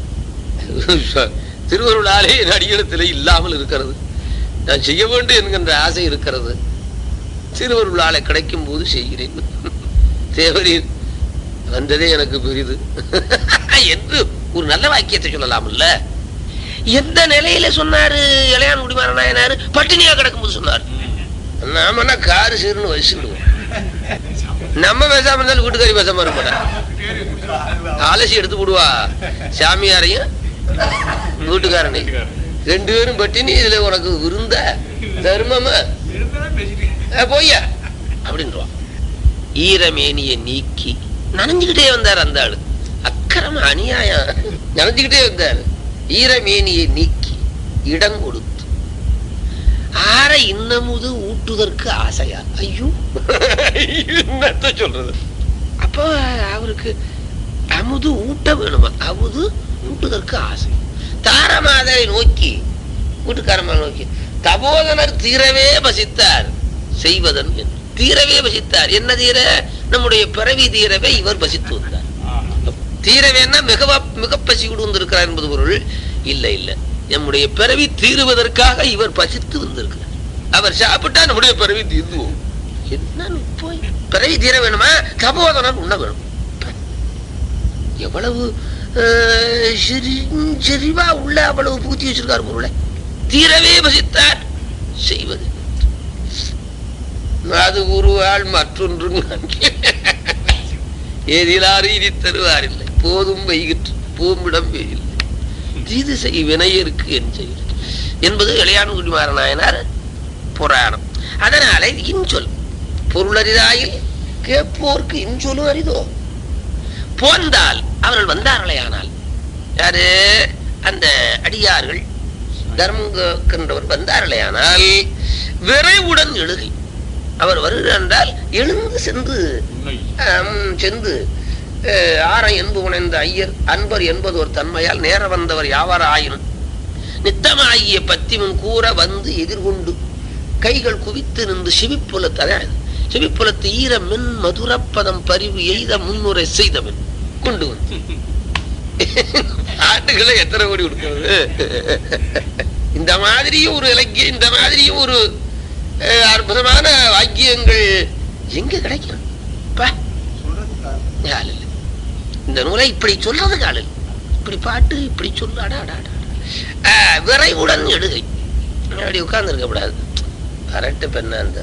A: திருவருளாலே என் அடியெழுத்தில் இல்லாமல் இருக்கிறது நான் செய்ய வேண்டும் என்கின்ற ஆசை இருக்கிறது திருவருளாலே கிடைக்கும் போது செய்கிறேன் தேவரீர் வந்ததே எனக்கு பெரிது என்று ஒரு நல்ல வாக்கியத்தை சொல்லலாம்ல எந்த நிலையில சொன்னாரு இளையான் குடிமாறனாயனாரு பட்டினியா கிடக்கும்போது சொன்னார் நாமன்னா காரு சீருன்னு வச்சுக்கிடுவோம் நம்ம பேசாம இருந்தாலும் வீட்டுக்காரி பேசாம இருக்க மாட்டா அலசி எடுத்து விடுவா சாமியாரையும் வீட்டுக்காரனை ரெண்டு பேரும் பட்டினி இதுல உனக்கு விருந்த தர்மமா அஹ் போய்யா அப்படின்றான் ஈரமேனிய நீக்கி நனைஞ்சுக்கிட்டே வந்தார் அந்த ஆளு அக்கிரம அநியாயம் நனைஞ்சுக்கிட்டே வந்தார் ஈரமேனியை நீக்கி இடம் கொடுத்து ஆற இன்னமுது ஊட்டுதற்கு ஆசையா ஐயோ என்னத்த சொல்றது அப்போ அவருக்கு அமுது ஊட்ட வேணுமா அமுது ஊட்டுதற்கு ஆசை தாரமாதரை நோக்கி வீட்டுக்காரமா நோக்கி தபோதனர் தீரவே வசித்தார் செய்வதன் என்று தீரவே வசித்தார் என்ன தீர நம்முடைய பிறவி தீரவே இவர் வசித்து வந்தார் தீரவேன்னா மிக மிக பசி கொண்டு வந்திருக்கிறார் என்பது பொருள் இல்ல இல்ல நம்முடைய பிறவி தீருவதற்காக இவர் பசித்து வந்திருக்கிறார் அவர் சாப்பிட்டா நம்முடைய பிறவி தீர்ந்துவோம் என்ன போய் பிறவி தீர வேணுமா தபோதனர் உண்ண வேணும் எவ்வளவு அஹ், செறி- செறிவா உள்ள அவ்வளவு பூத்தி வச்சிருக்காரு பொருளை தீரவே வசித்தார் செய்வது அது உருவாள் மற்றொன்று ஏதிலாறு இனி தருவார் இல்லை போதும் வைகிற்று பூமிடம் வெயில் தீது செய் வினையருக்கு என் செய்வது என்பது இளையான்குடி மாறநாயனார் புராணம் அதனால இது இன்சொல் பொருளரிதாயில் கேட்போர்க்கு இன்சொலும் அரிதோ போந்தால் அவர்கள் வந்தார்களே ஆனால் யாரு அந்த அடியார்கள் தர்மங்கின்றவர் வந்தார்களே ஆனால் விரைவுடன் எழுகை அவர் வருகிறார் என்றால் எழுந்து சென்று ஆம், சென்று அஹ், ஆரம் என்பு உணைந்த ஐயர் அன்பர் என்பது ஒரு தன்மையால் நேர வந்தவர் யாவர் ஆயினும் நித்தமாகிய பத்திமுன் கூற வந்து எதிர்கொண்டு கைகள் குவித்து நின்று சிவிப்புலத்து அதான் சிவிப்புலத்து ஈர மின் மதுரப்பதம் பரிவு எய்த முன்னுரை செய்தவன் கொண்டு வந்து ஆட்டுகளை எத்தனை கோடி கொடுக்கிறது இந்த மாதிரியும் ஒரு இலக்கியம் இந்த மாதிரியும் ஒரு அஹ், அற்புதமான வாக்கியங்கள் எங்க கிடைக்கும் பா ஆள் இல்லை. இந்த நூலை இப்படி சொல்றதுக்கு ஆள் இல்லை. இப்படி பாட்டு இப்படி சொல்லு அடா அடா அடா. ஆஹ், விரைவுடன் எடுகை அப்படி உட்கார்ந்து இருக்கக்கூடாது கரெக்டு பெண்ணா இருந்த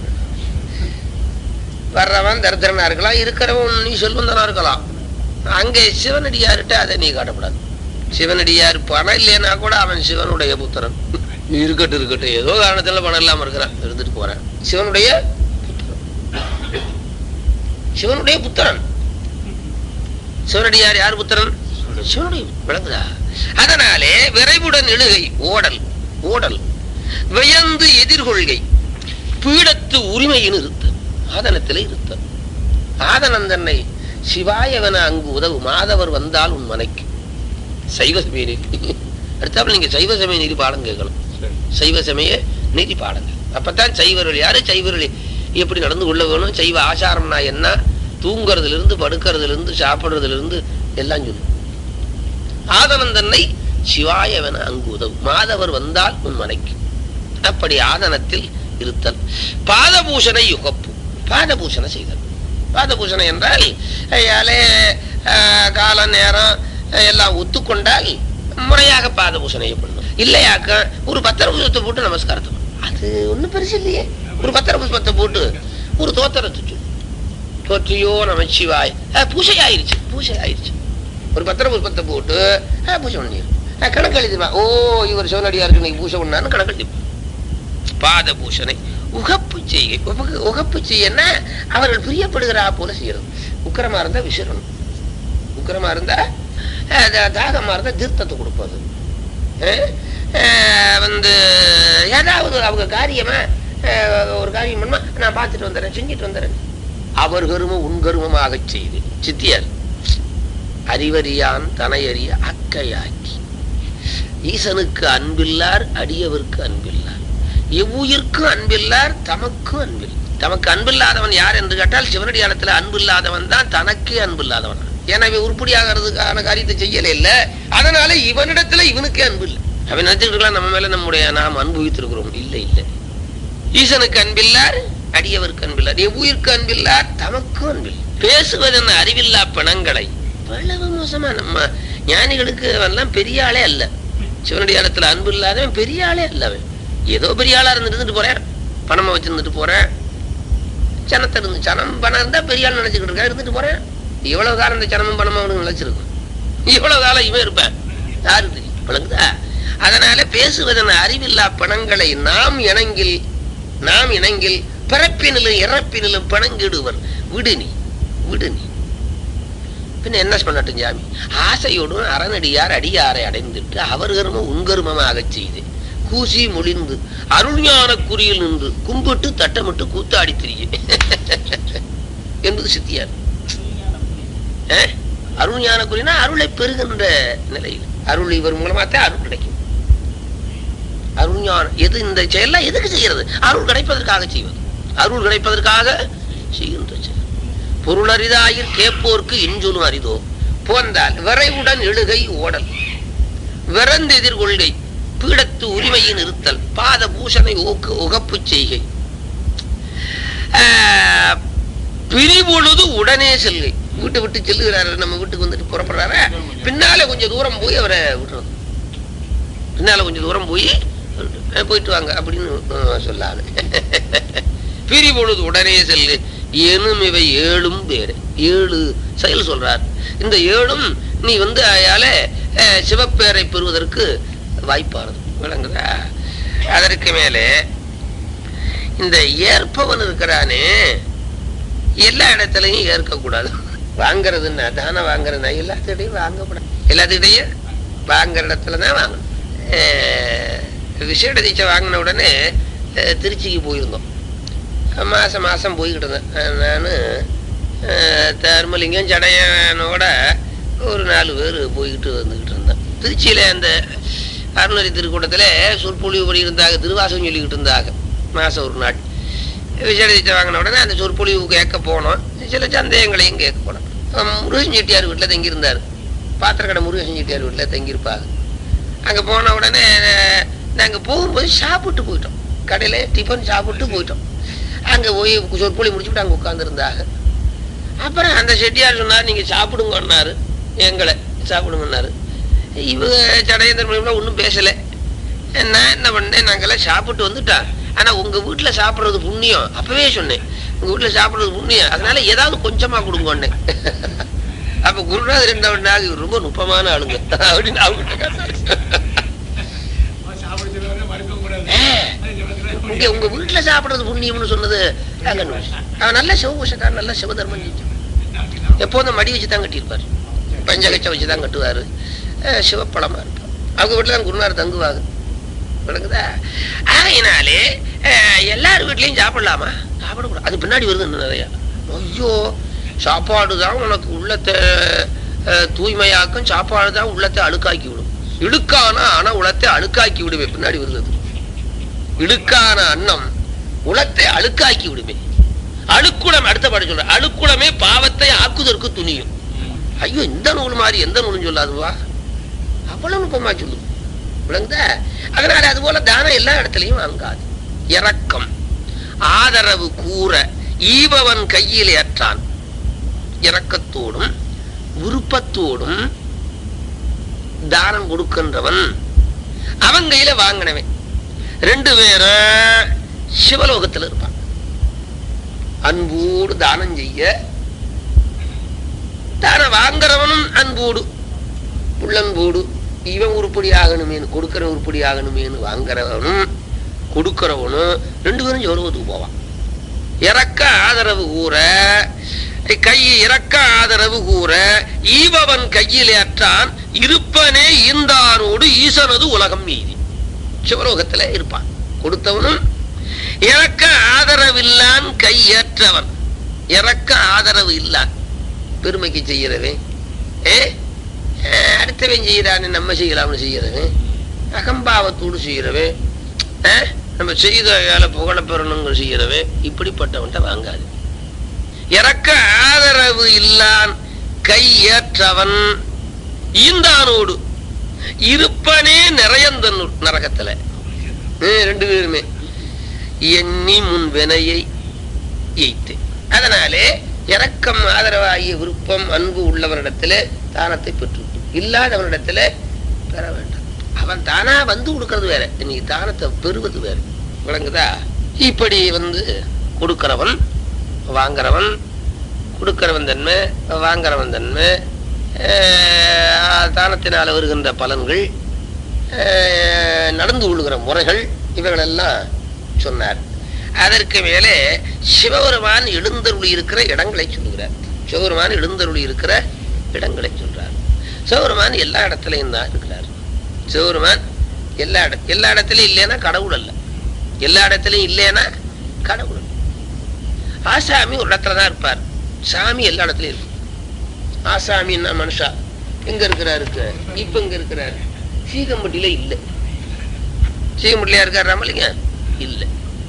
A: வர்றவன் தரித்திரனா இருக்கலாம் இருக்கிறவன் நீ செல்வந்தனா இருக்கலாம் அங்கே சிவனடியார்கிட்ட அதை நீ காட்டக்கூடாது சிவனடியார் பணம் இல்லைன்னா கூட அவன் சிவனுடைய புத்திரன் இருக்கட்டும் இருக்கட்டும் ஏதோ காரணத்துல பணம் இல்லாம இருக்கிறான் இருந்துட்டு போறேன் சிவனுடைய புத்திரன். சிவனுடைய புத்திரன் சிவனடியார் யார் புத்திரன் சிவனுடைய விளங்குதா அதனாலே விரைவுடன் எழுகை ஓடல் ஓடல் வியந்து எதிர்கொள்கை பீடத்து உரிமையின் இருத்தல் ஆதனத்திலே இருத்தல் ஆதனந்தன்னை சிவாயவன அங்கு உதவு மாதவர் வந்தால் உன் மனைக்கு சைவ சமய நீதி அடுத்தாப்புல நீங்க சைவ சமய நீதி பாடம் கேட்கணும் சைவ சமய நீதி பாடங்கள் அப்பதான் சைவர்கள் யாரு சைவர்கள் எப்படி நடந்து கொள்ள வேணும் சைவ ஆச்சாரம்னா என்ன தூங்குறதுல இருந்து படுக்கிறதுல இருந்து சாப்பிடுறதுல இருந்து எல்லாம் சொல்லு ஆதனந்தன்னை சிவாயவன அங்கு உதவு மாதவர் வந்தால் உன் மனைக்கு அப்படி ஆதனத்தில் இருத்தல் பாதபூஷணை யுகப்பு பாதபூஷணை செய்தல் பாதபூஷணை என்றால் ஐயாலே கால நேரம் அஹ், எல்லாம் ஒத்துக்கொண்டால் முறையாக பாதபூஷணையை பண்ணணும் இல்லையாக்க ஒரு பத்திர புஷ்பத்தை போட்டு நமஸ்காரத்தை பண்ணணும். அது ஒண்ணும் பெருசு இல்லையே ஒரு பத்திர புஷ்பத்தை போட்டு ஒரு தோத்திரத்தை சொல்லு தோற்றியோ நமச்சிவாய் அஹ், பூஜை ஆயிருச்சு பூஜை ஆயிருச்சு ஒரு பத்திர புஷ்பத்தை போட்டு அஹ், பூஜை பண்ணிடு அஹ், கணக்கு எழுதிவா ஓ இவர் சிவனடியாருக்கு இன்னைக்கு பூஜை பண்ணான்னு கணக்கு எழுதிப்பா பாத பூஷணை உகப்பு செய்கை உபக- உகப்பு செய்யன்னா அவர்கள் பிரியப்படுகிறா போல செய்யறது உக்கிரமா இருந்தா விசிறணும் உக்கிரமா இருந்தா அஹ், தா- தாகமா இருந்தா தீர்த்தத்தை கொடுப்பது அஹ், அஹ், வந்து ஏதாவது அவங்க காரியமா அஹ், ஒரு காரியம் பண்ணுமா நான் பார்த்துட்டு வந்துடுறேன் செஞ்சுட்டு வந்துடுறேன் அவர் கருமம் உன் கருமமாக செய்து சித்தியார் அறிவறியான் தனையறிய அக்கையாக்கி ஈசனுக்கு அன்பில்லார் அடியவர்க்கு அன்பில்லார் எவ்வுயிர்க்கும் அன்பில்லார் தமக்கும் அன்பில் தமக்கு அன்பில்லாதவன் யார் என்று கேட்டால் சிவனடியாளத்துல அன்பில்லாதவன் தான் தனக்கே அன்பில்லாதவன் ஏன்னா இவன் உருப்படியாகிறதுக்கான காரியத்தை செய்யல இல்ல அதனால இவனிடத்துல இவனுக்கே அன்பு இல்லை அவன் நினைச்சுட்டு இருக்கலாம் நம்ம மேல நம்முடைய நாம் அனுபவித்திருக்கிறோம் இல்ல இல்ல ஈசனுக்கு அன்பில்லார் அடியவருக்கு அன்பில்லார் எவ்வுயிர்க்கு அன்பில்லார் தமக்கும் அன்பில் பேசுவதென்ன அறிவில்லா பிணங்களை இவ்வளவு மோசமா நம்ம ஞானிகளுக்கு அவன்லாம் பெரிய ஆளே அல்ல சிவனடியாரத்துல அன்பு இல்லாதவன் பெரிய ஆளே அல்ல அவன் ஏதோ பெரிய ஆளா இருந்து இருந்துட்டு போறேன் பணமா வச்சிருந்துட்டு போறேன் சனத்தை இருந்து சனம் பணம் இருந்தா பெரிய ஆள் நினைச்சுக்கிட்டு இருக்கா இருந்துட்டு போறேன் இவ்வளவு காலம் இந்த சனமும் பணமும் அவனுக்கு நினைச்சிருக்கும் இவ்வளவு காலம் இவன் இருப்பேன் யாருக்கு தெரியும் விளங்குதா அதனால பேசுவதன் அறிவில்லா பணங்களை நாம் இணங்கில் நாம் இணங்கில் பிறப்பினிலும் இறப்பினிலும் பணங்கிடுவர் விடு நீ விடு நீ பின்ன என்ன பண்ணட்டும் ஜாமி ஆசையோடும் அறநடியார் அடியாரை அடைந்துட்டு அவர் கருமம் உன்கருமமாகச் செய்து கூசி மொழிந்து அருள்ஞான குறியில் நின்று கும்பிட்டு தட்டமிட்டு கூத்தாடி திரிய என்பது சித்தியார் அருள்ஞான குறினா அருளை பெறுகின்ற நிலையில் அருள் இவர் மூலமாத்தான் அருள் கிடைக்கும் அருள் ஞானம் எது இந்த செயல்லாம் எதுக்கு செய்யறது அருள் கிடைப்பதற்காக செய்வது அருள் கிடைப்பதற்காக செய்கின்ற செயல் பொருளரிதாயில் கேட்போர்க்கு இன்சொலும் அரிதோ போந்தால் விரைவுடன் எழுகை ஓடல் விரந்து எதிர்கொள்கை பீடத்து உரிமையின் இருத்தல் பாத பூஷணை ஊக்கு உகப்பு செய்கை ஆஹ், பிரிபொழுது உடனே செல்கை வீட்டை விட்டு செல்லுகிறாரு நம்ம வீட்டுக்கு வந்துட்டு புறப்படுறாரு பின்னால கொஞ்சம் தூரம் போய் அவரை விடுறது பின்னால கொஞ்சம் தூரம் போய் அஹ், போயிட்டு வாங்க அப்படின்னு அஹ், சொல்லாது பிரிபொழுது உடனே செல்லு எனும் இவை ஏழும் பேரு ஏழு செயல் சொல்றார் இந்த ஏழும் நீ வந்து அயால அஹ், சிவப்பேரை பெறுவதற்கு வாய்ப்பானது விளங்குதா அதற்கு மேலே இந்த ஏற்பவன் இருக்கிறானே எல்லா இடத்துலையும் ஏற்கக்கூடாது வாங்குறதுன்னா தானே வாங்குறதுனா எல்லாத்துக்கிட்டையும் வாங்கக்கூடாது எல்லாத்துக்கிட்டையும் வாங்குற இடத்துல தான் வாங்கணும் அஹ், விசேட தீட்சை வாங்கின உடனே அஹ், திருச்சிக்கு போயிருந்தோம் மாதம் மாதம் போய்கிட்டு இருந்தேன் நான் தர்மலிங்கம் ஜடையனோட ஒரு நாலு பேர் போய்கிட்டு வந்துக்கிட்டு இருந்தேன் திருச்சியில் அந்த அருணரி திருக்கூட்டத்தில் சொற்பொழிவு படி இருந்தாங்க திருவாசகம் சொல்லிக்கிட்டு இருந்தாங்க மாதம் ஒரு நாள் விசேட தீட்சை வாங்கின உடனே அந்த சொற்பொழிவு கேட்க போனோம் சில சந்தேகங்களையும் கேட்க போனோம் அவன் முருகன் செட்டியார் வீட்டில் தங்கியிருந்தார் பாத்திரக்கடை முருகன் செட்டியார் வீட்டில் தங்கியிருப்பாங்க அங்கே போன உடனே நாங்கள் போகும்போது சாப்பிட்டு போயிட்டோம் கடையில் டிஃபன் சாப்பிட்டு போயிட்டோம் அங்கே போய் சொற்பொழி முடிச்சுட்டு அங்கே உட்காந்துருந்தாங்க அப்புறம் அந்த செட்டியார் சொன்னார் நீங்கள் சாப்பிடுங்கன்னாரு எங்களை சாப்பிடுங்கன்னாரு இவங்க சடையந்தர் மொழியில் ஒன்றும் பேசலை நான் என்ன பண்ணேன் நாங்கெல்லாம் சாப்பிட்டு வந்துட்டோம் ஆனால் உங்கள் வீட்டில் சாப்பிட்றது புண்ணியம் அப்போவே சொன்னேன் உங்கள் வீட்டில் சாப்பிட்றது புண்ணியம் அதனால ஏதாவது கொஞ்சமாக கொடுங்கன்னே அப்போ குருநாதர் என்ன பண்ணாங்க இவர் ரொம்ப நுட்பமான ஆளுங்க அப்படின்னு அவங்ககிட்ட கேட்டாரு. இங்க உங்க வீட்டுல சாப்பிடுறது புண்ணியம்னு சொன்னது நாங்க நோய். அவன் நல்ல சிவபூஷக்காரன் நல்ல சிவதர்மம் செஞ்சு எப்போதும் மடி வச்சு தான் கட்டியிருப்பாரு பஞ்சகச்சை வச்சு தான் கட்டுவாரு அஹ் சிவப்பழமா இருப்பார் அவங்க வீட்டுல தான் குருநாதர் தங்குவாங்க விளங்குதா ஆகையினாலே அஹ், எல்லார் வீட்லயும் சாப்பிடலாமா சாப்பிடக்கூடாது அது பின்னாடி வருது இன்னும் நிறையா ஐயோ சாப்பாடு தான் உனக்கு உள்ளத்தை அஹ், தூய்மையாக்கும் சாப்பாடு தான் உள்ளத்தை அழுக்காக்கி விடும் இடுக்கான ஆனா உளத்தை அழுக்காக்கி விடுவே பின்னாடி வருது அது. இடுக்கான அன்னம் உளத்தை அழுக்காக்கி விடுமே அழுக்குளம் அடுத்த பாட்டு சொல்ற அழுக்குளமே பாவத்தை ஆக்குதற்கு துணியும் ஐயோ இந்த நூல் மாதிரி எந்த நூலும் சொல்லாதுவா அவ்வளவு நுட்பமா சொல்லு விளங்குதா அதனால அது போல தானம் எல்லா இடத்துலயும் வாங்காது இரக்கம் ஆதரவு கூற ஈபவன் கையில் ஏற்றான் இரக்கத்தோடும் விருப்பத்தோடும் தானம் கொடுக்கின்றவன் அவன் கையில வாங்கினவன் ரெண்டு பேரும் சிவலோகத்தில் இருப்பான் அன்போடு தானம் செய்ய தானம் வாங்குறவனும் அன்போடு உள்ளன்போடு இவன் உருப்படி ஆகணுமேனு கொடுக்கிற உருப்படி ஆகணுமேனு வாங்குறவனும் கொடுக்கிறவனும் ரெண்டு பேரும் ஜோலகத்துக்கு போவான் இறக்க ஆதரவு கூற கை இறக்க ஆதரவு கூற ஈபவன் கையில் ஏற்றான் இருப்பனே ஈந்தானோடு ஈசனது உலகம் மீதி சிவலோகத்துல இருப்பான் கொடுத்தவனும் இறக்க ஆதரவில்லான் கையேற்றவன் இறக்க ஆதரவு இல்லான் பெருமைக்கு செய்யறவன் ஏ அஹ் அடுத்தவன் செய்யறான்னு நம்ம செய்யலாம்னு செய்யறவன் அகம்பாவத்தோடு செய்யறவன் அஹ் நம்ம செய்த வேலை புகழ பெறணுங்கிற செய்யறவன் இப்படிப்பட்டவன்ட்ட வாங்காது இறக்க ஆதரவு இல்லான் கையேற்றவன் ஈந்தானோடு இருப்பனே நிறையந்த நரகத்துல ஹம், ரெண்டு பேருமே எண்ணி முன் வினையை எய்த்து அதனாலே இரக்கம் ஆதரவாகிய விருப்பம் அன்பு உள்ளவரிடத்துல தானத்தை பெற்று இல்லாதவனிடத்துல பெற வேண்டாம் அவன் தானா வந்து கொடுக்கறது வேற இன்னைக்கு தானத்தை பெறுவது வேற விளங்குதா இப்படி வந்து கொடுக்கிறவன் வாங்குறவன் கொடுக்கிறவன் தன்மை வாங்குறவன் தன்மை அஹ், தானத்தினால் வருகின்ற பலன்கள் அஹ், நடந்து கொள்ளுகிற முறைகள் இவைகளெல்லாம் சொன்னார் அதற்கு மேலே சிவபெருமான் எழுந்தருளி இருக்கிற இடங்களை சொல்லுகிறார் சிவபெருமான் எழுந்தருளி இருக்கிற இடங்களை சொல்றார் சிவபெருமான் எல்லா இடத்துலையும் தான் இருக்கிறார் சிவபெருமான் எல்லா இட எல்லா இடத்துலையும் இல்லைன்னா கடவுள் அல்ல எல்லா இடத்துலையும் இல்லைன்னா கடவுள் அல்ல. ஆசாமி ஒரு இடத்துல தான் இருப்பார் சாமி எல்லா இடத்துலையும் இருக்கும் ஆசாமின்னா மனுஷா எங்க இருக்கிறாரு இப்ப எங்க இருக்கிறாரு சீகம்பட்டியில இல்லை சீமுடிலையா இருக்கார் ராமலிங்கம் இல்ல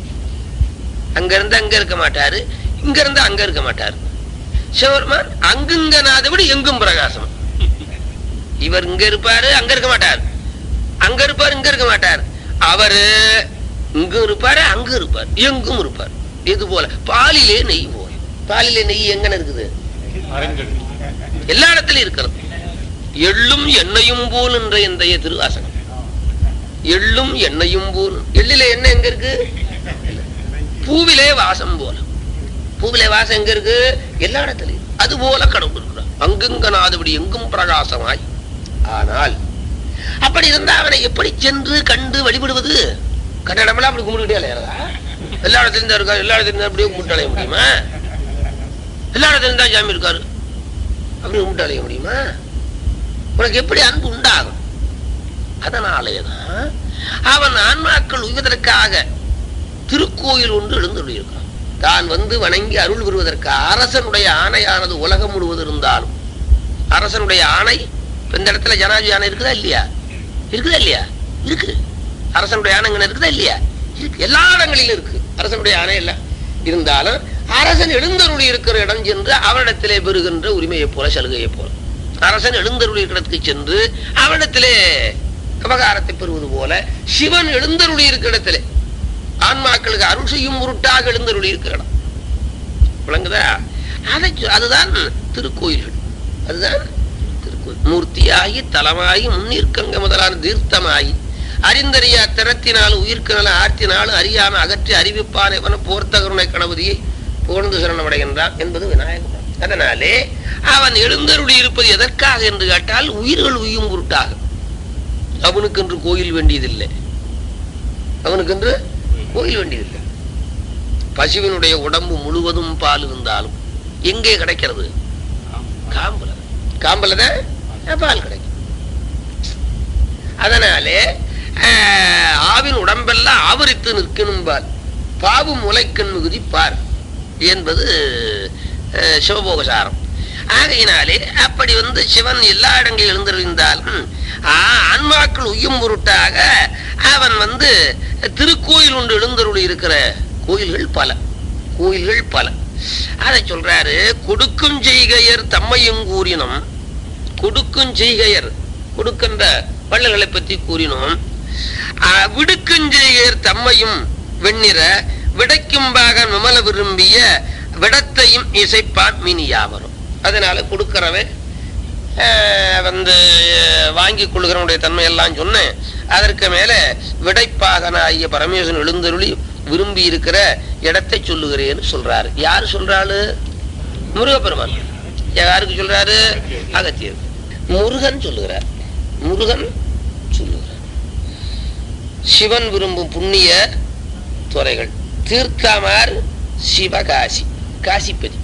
A: அங்க இருந்து அங்க இருக்க மாட்டாரு இங்க இருந்து அங்க இருக்க மாட்டாரு சிவபெருமான் அங்குங்கனாதபடி எங்கும் பிரகாசம் இவர் இங்க இருப்பாரு அங்க இருக்க மாட்டார் அங்க இருப்பாரு இங்க இருக்க மாட்டார் அவரு இங்கும் இருப்பாரு அங்க இருப்பார் எங்கும் இருப்பார் இது போல பாலிலே நெய் போல பாலிலே நெய் எங்கன இருக்குது எல்லா இடத்துலயும் இருக்கிறது எள்ளும் எண்ணெயும் போல் என்ற இன்றைய திருவாசகம் எள்ளும் எண்ணெயும் போல் எள்ளிலே எண்ணெய் எங்க இருக்கு பூவிலே வாசம் போல பூவிலே வாசம் எங்க இருக்கு எல்லா இடத்துலயும் அது போல கடவுள் இருக்கிறார் அங்குங்கனாதபடி எங்கும் பிரகாசமாய் ஆனால் அப்படி இருந்தா அவனை எப்படி சென்று கண்டு வழிபடுவது கண்ட இடமெல்லாம் அப்படி கும்பிட்டுக்கிட்டே அலையறதா எல்லா இடத்துலயும் தான் இருக்காரு எல்லா இடத்துலயும் தான் அப்படியே கும்பிட்டு அலைய முடியுமா எல்லா இடத்துலயும் தான் சாமி இருக்காரு அப்படி கும்பிட்டு அலைய முடியுமா உனக்கு எப்படி அன்பு உண்டாகும் அதனாலேதான் அவன் ஆன்மாக்கள் உய்வதற்காக திருக்கோயில் ஒன்று எழுந்துள்ளிருக்கான் தான் வந்து வணங்கி அருள் பெறுவதற்கு அரசனுடைய ஆணையானது உலகம் முழுவதும் இருந்தாலும் அரசனுடைய ஆணை இப்ப இந்த இடத்துல ஜனாதிபதி ஆணை இருக்குதா இல்லையா இருக்குதா இல்லையா இருக்கு அரசனுடைய ஆணைங்க இருக்குதா இல்லையா இருக்கு எல்லா இடங்களிலும் இருக்கு அரசனுடைய ஆணை எல்லாம் இருந்தாலும் அரசன் எழுந்தருளி இருக்கிற இடம் சென்று அவனிடத்திலே பெறுகின்ற உரிமையை போல சலுகையை போல அரசன் எழுந்தருளி இடத்துக்கு சென்று அவனிடத்திலே விவகாரத்தை பெறுவது போல சிவன் எழுந்தருளி இருக்கிற இடத்திலே ஆன்மாக்களுக்கு அருள் செய்யும் முருட்டாக எழுந்தருளி இருக்கிற இடம் விளங்குதா அதை சொ- அதுதான் திருக்கோயில்கள் அதுதான் திருக்கோயில் மூர்த்தியாகி தலமாகி முன்னிற்கங்க முதலான தீர்த்தமாகி அறிந்தறியா திறத்தினால் உயிர்க்கனல ஆர்த்தினாலும் அறியாம அகற்றி அறிவிப்பான் எவன போர்த்தகருணை கணபதியை புகழ்ந்து சரணமடைகின்றான் என்பது விநாயகர் அதனாலே அவன் எழுந்தருளி இருப்பது எதற்காக என்று கேட்டால் உயிர்கள் உய்யும் பொருட்டாக அவனுக்கென்று கோயில் வேண்டியதில்லை அவனுக்கென்று கோயில் வேண்டியதில்லை பசுவினுடைய உடம்பு முழுவதும் பால் இருந்தாலும் எங்கே கிடைக்கிறது காம்புல காம்புல தான் பால் கிடைக்கும் அதனாலே ஆஹ், ஆவின் உடம்பெல்லாம் ஆவரித்து நிற்கணும் பால் பாவு முளைக்கண் மிகுதி பார் என்பது ஆஹ், சிவபோகசாரம் ஆகையினாலே அப்படி வந்து சிவன் எல்லா இடங்களில் எழுந்திருந்தாலும் ஆ- ஆன்மாக்கள் உய்யும் பொருட்டாக அவன் வந்து திருக்கோயில் ஒன்று எழுந்தருளி இருக்கிற கோயில்கள் பல கோயில்கள் பல அதை சொல்றாரு கொடுக்கும் செய்கையர் தம்மையும் கூறினோம் கொடுக்கும் செய்கையர் கொடுக்கின்ற வள்ளல்களை பற்றி கூறினோம் ஆ, விடுக்குஞ்செய்கையர் தம்மையும் வெண்ணிற விடைக்கும் பாகன் விமல விரும்பிய விடத்தையும் இசைப்பான் மினியாவரும் அதனால கொடுக்கிறவன் ஆஹ், வந்து ஆஹ், வாங்கிக் கொள்கிறவனுடைய தன்மை எல்லாம் சொன்னேன் அதற்கு மேல விடைப்பாகனாகிய பரமேஸ்வரன் எழுந்தருளி விரும்பி இருக்கிற இடத்தை சொல்லுகிறேன்னு சொல்றாரு யாரு சொல்றாரு முருகப்பெருமான் யாருக்கு சொல்றாரு அகத்தியர் முருகன் சொல்லுகிறார் முருகன் சொல்லுகிறார் சிவன் விரும்பும் புண்ணிய துறைகள் தீர்த்தமார் சிவகாசி காசிப்பதி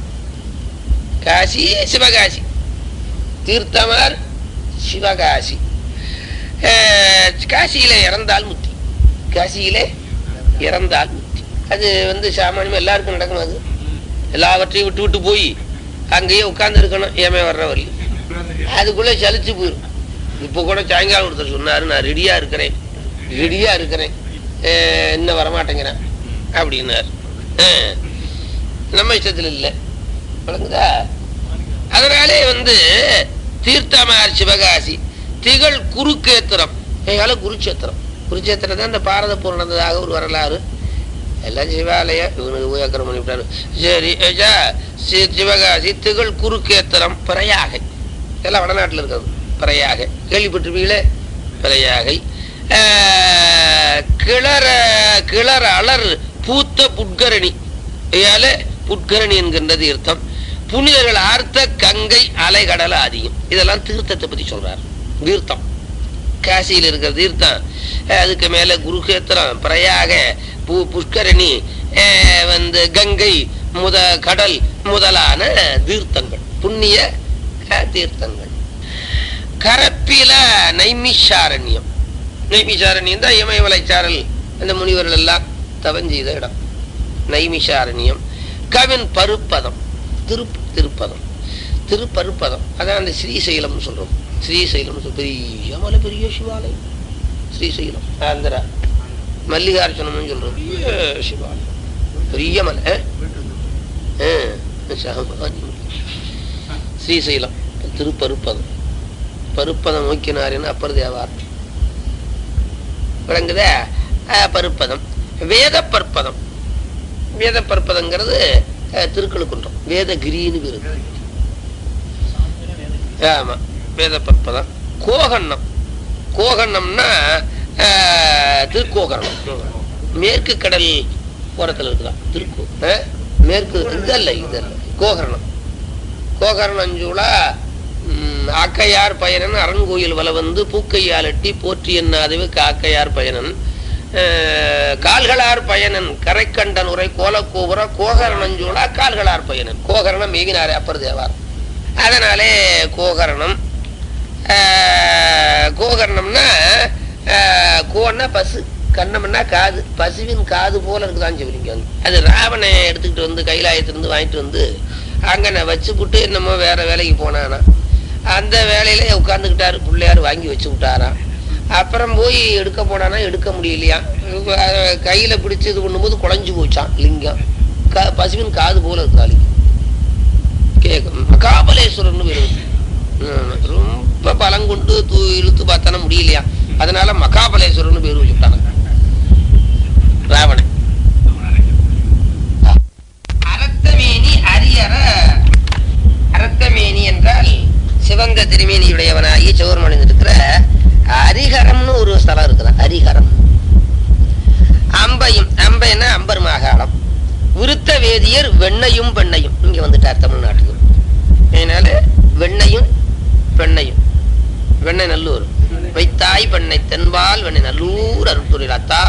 A: காசி சிவகாசி தீர்த்தமார் சிவகாசி அஹ், காசியில இறந்தால் முத்தி காசியிலே இறந்தால் முத்தி அது வந்து சாமானியமா எல்லாருக்கும் நடக்கணும் அது எல்லாவற்றையும் விட்டு விட்டு போய் அங்கேயே உட்கார்ந்து இருக்கணும் ஏமே வர்ற வரலையும் அதுக்குள்ள சலிச்சு போயிடும் இப்போ கூட சாயங்காலம் ஒருத்தர் சொன்னாரு நான் ரெடியா இருக்கிறேன் ரெடியா இருக்கிறேன் அஹ், இன்னும் வரமாட்டேங்கிறேன் அப்படின்னாரு அஹ், நம்ம இஷ்டத்துல இல்லை விளங்குதா அதனாலே வந்து தீர்த்தமார் சிவகாசி திகழ் குருக்கேத்திரம் எங்கால குருச்சேத்திரம் குருச்சேத்திரம் தான் இந்த பாரத போர் நடந்ததாக ஒரு வரலாறு எல்லாம் சிவாலயம் இவனுக்கு உயக்கரம் பண்ணி விட்டாரு சரி ஐயா, சி- சிவகாசி திகழ் குருக்கேத்திரம் பிரயாகை இதெல்லாம் வடநாட்டில் இருக்கிறது பிரயாகை கேள்விப்பட்டிருப்பீங்களே பிரயாகை ஆஹ், கிளற கிளற அலர் பூத்த புட்கரணி ஐயால புட்கரணி என்கின்ற தீர்த்தம் புனிதர்கள் ஆர்த்த கங்கை அலைகடல அதிகம் இதெல்லாம் தீர்த்தத்தை பத்தி சொல்றார் தீர்த்தம் காசியில் இருக்கிற தீர்த்தம் அஹ் அதுக்கு மேல குருகேத்திரம் பிரயாக பூ புஷ்கரணி அஹ் வந்து கங்கை முத கடல் முதலான தீர்த்தங்கள் புண்ணிய அஹ், தீர்த்தங்கள் கரப்பில நைமிஷாரண்யம் நைமிஷாரண்யம் தான் இமயமலைச்சாரல் அந்த முனிவர்கள் எல்லாம் தவம் செய்த இடம் நைமிஷாரண்யம் கவின் பருப்பதம் திரு திருப்பதம் திருப்பருப்பதம் அதான் அந்த ஸ்ரீசைலம்னு சொல்றோம் ஸ்ரீசைலம் பெரிய மலை பெரிய சிவாலயம் ஸ்ரீசைலம் ஆந்திரா மல்லிகார்ஜுனம்னு சொல்றோம் பெரிய சிவாலயம் பெரிய மலை ஆ? ஆ, சாமானியம். ஸ்ரீசைலம் திருப்பருப்பதம் பருப்பதம் நோக்கினாருன்னு அப்பர் தேவார் விளங்குதா ஆ, பருப்பதம் வேத பற்பதம் வேத பற்பதங்கிறது ஆ, திருக்கழுக்குன்றம் வேதகிரின்னு பேரு ஆமா வேத பற்பதம் கோகண்ணம் கோகண்ணம்னா ஆ, திருக்கோகரணம் மேற்கு கடல் ஓரத்தில் இருக்குதான் திருக்கோ ஆ? மேற்கு இதல்ல இதல்ல கோகரணம் கோகரணஞ்சூளா ம், ஆக்கையார் பயனன் அரண்கோயில் வல வந்து பூக்கையால் எட்டி போற்றி என்னாதவே காக்கையார் பயனன் அஹ், கால்களார் பயனன் கரைக்கண்டன் உரை கோலக்கோபுர கோகரணஞ்சூளா கால்களார் பயனன் கோகரணம் மேகினாரே அப்பர் தேவார் அதனாலே கோகரணம் அஹ், கோகரணம்னா அஹ், கோன்னா பசு கண்ணம்னா காது பசுவின் காது போல இருக்குதான் சிவலிங்கம் அது ராவணை எடுத்துக்கிட்டு வந்து கைலாயத்திலிருந்து வாங்கிட்டு வந்து அங்கன வச்சு விட்டு என்னமோ வேற வேலைக்கு போனானா அந்த வேலையில உட்காந்துக்கிட்டாரு பிள்ளையார் வாங்கி வச்சு விட்டாராம் அப்புறம் போய் எடுக்க போனானா எடுக்க முடியலையா அஹ் கையில பிடிச்சு இது பண்ணும்போது குழஞ்சு போச்சான் லிங்கம் கா- பசுவின் காது போல இருக்கா லிங்கம் கேட்கும் மகாபலேஸ்வரர்னு பேரு ஆமா, ரொம்ப பலம் கொண்டு தூ இழுத்து பார்த்தானா முடியலையா அதனால மகாபலேஸ்வரர்னு பேர் வச்சுட்டாங்க ராவணன் அரத்தமேனி அரியற அரத்தமேனி என்றால் சிவந்த திருமேனியுடையவனாகி சிவருமணிந்து இருக்கிற அரிகரம்னு ஒரு ஸ்தலம் இருக்குதா அரிகரம் அம்பையும் அம்பைன்னா அம்பர் மாகாணம் விருத்த வேதியர் வெண்ணையும் பெண்ணையும் இங்க வந்துட்டார் தமிழ்நாட்டுக்கு அதனால வெண்ணையும் பெண்ணையும் வெண்ணை நல்லூர் வைத்தாய் பெண்ணை தென்பால் வெண்ணை நல்லூர் அருள்துறையில் அத்தா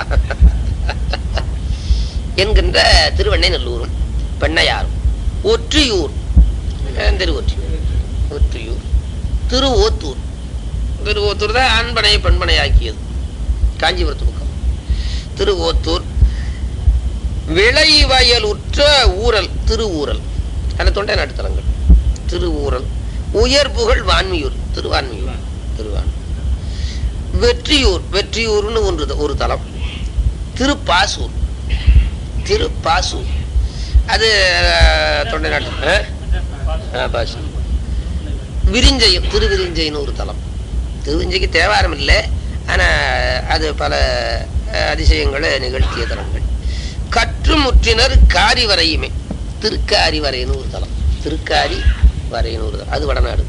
A: என்கின்ற திருவெண்ணை நல்லூரும் பெண்ணையாரும் ஒற்றியூர் அஹ் திருவொற்றியூர் ஒற்றியூர் திருவோத்தூர் திருவோத்தூர் தான் ஆண்பனை பெண்பனை ஆக்கியது காஞ்சிபுரத்து பக்கம் திருவோத்தூர் விளைவயலுற்ற ஊரல் திருவூரல் அந்த தொண்டை நடுத்தலங்கள் திருவூரல் உயர் புகழ் வான்மியூர் திருவான்மியூர் திருவான் வெற்றியூர் வெற்றியூர்னு ஒன்று ஒரு தலம் திருப்பாசூர் திருப்பாசூர் அது அஹ், தொண்டை நாட்டு அஹ்? ஆ, பாசூர் விரிஞ்சயம் திருவிரிஞ்சைன்னு ஒரு தலம் திருவிஞ்சைக்கு தேவாரம் இல்லை ஆனா அது பல அஹ், அதிசயங்களை நிகழ்த்திய தலங்கள் கற்று முற்றினர் காரி வரையுமே திருக்காரி வரைன்னு ஒரு தலம் திருக்காரி வரைன்னு ஒரு தலம் அது வடநாடு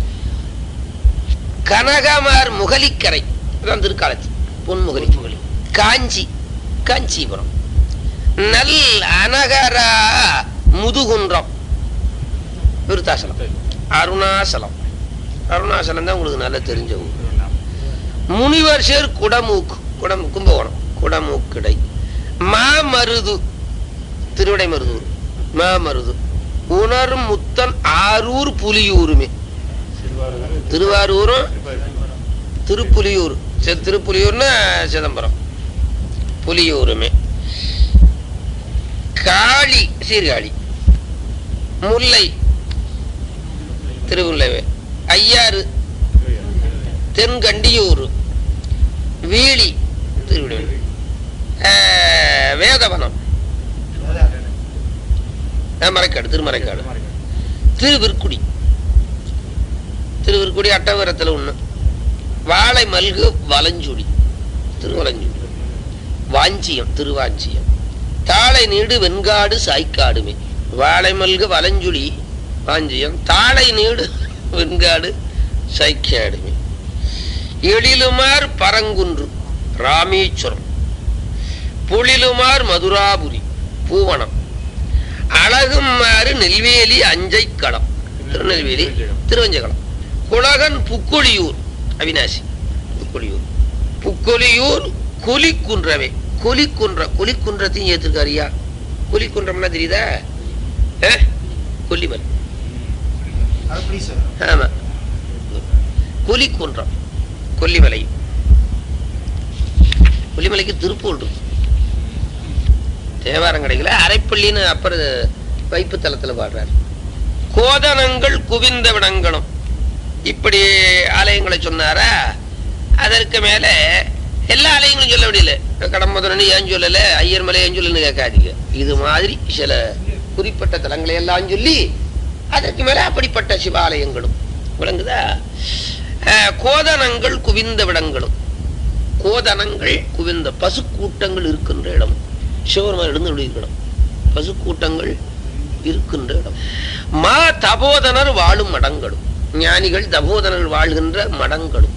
A: கனகமார் முகலிக்கரை அதான் திருக்காலத்தி பொன்முகலி முகலி காஞ்சி காஞ்சிபுரம் நல் அனகரா முதுகுன்றம் விருத்தாசலம் அருணாசலம் அருணாசலம் தான் உங்களுக்கு நல்லா தெரிஞ்ச ஊர் முனிவர் சேர் குடமூக்கு குடம் கும்பகோணம் குடமூக்கிடை மாமருது திருவிடை மருதூர் மாமருது உணர் முத்தன் ஆரூர் புலியூருமே திருவாரூரும் திருப்புலியூர் சி- திருப்புலியூர்னா சிதம்பரம் புலியூருமே காளி சீர்காழி முல்லை திருமுல்லைவே ஐயாறு தென்கண்டியூர் வீழி திருவிடை வேதவனம் அஹ், மறைக்காடு திருமறைக்காடு திருவிற்குடி திருவிற்குடி அட்டவரத்தில் ஒண்ணு வாழை மல்கு வலஞ்சுடி திருவலஞ்சுடி வாஞ்சியம் திருவாஞ்சியம் தாளை நீடு வெண்காடு சாய்க்காடுமே வாழை மல்கு வலஞ்சுடி வாஞ்சியம் தாளை நீடு வெண்காடு சாய்க்காடுமே எழிலுமார் பரங்குன்று ராமேஸ்வரம் பொழிலுமார் மதுராபுரி பூவனம் அழகுமாறு நெல்வேலி அஞ்சைக்களம் திருநெல்வேலி திருவஞ்சைக்களம் குலகன் புக்கொழியூர் அவினாசி புக்கொழியூர் புக்கொழியூர் கொலிக்குன்றவே கொலிக்குன்ற கொலிக்குன்றத்தையும் ஏத்திருக்காருயா கொலிக்குன்றம்னா தெரியுதா ஆ? கொல்லிமலை ஆமா கொலிக்குன்றம் கொல்லிமலை கொல்லிமலைக்கு திருப்பூர் இருக்கு தேவாரம் கிடைக்கல அரைப்பள்ளின்னு அப்புறம் வைப்பு தலத்துல பாடுறார் கோதனங்கள் குவிந்த விடங்களும் இப்படி ஆலயங்களை சொன்னாரா அதற்கு மேல எல்லா ஆலயங்களும் சொல்ல முடியல கடம்பதுரனி ஏன் சொல்லல ஐயர் மலை ஏன் சொல்லலன்னு கேட்காதீங்க இது மாதிரி சில குறிப்பிட்ட தலங்களை எல்லாம் சொல்லி அதற்கு மேல அப்படிப்பட்ட சிவாலயங்களும் விளங்குதா அஹ், கோதனங்கள் குவிந்த விடங்களும் கோதனங்கள் குவிந்த பசுக்கூட்டங்கள் இருக்கின்ற இடம் சிவபெருமான் எழுந்து இடம் பசுக்கூட்டங்கள் இருக்கின்ற இடம் மா தபோதனர் வாழும் மடங்களும் ஞானிகள் தபோதனர் வாழ்கின்ற மடங்களும்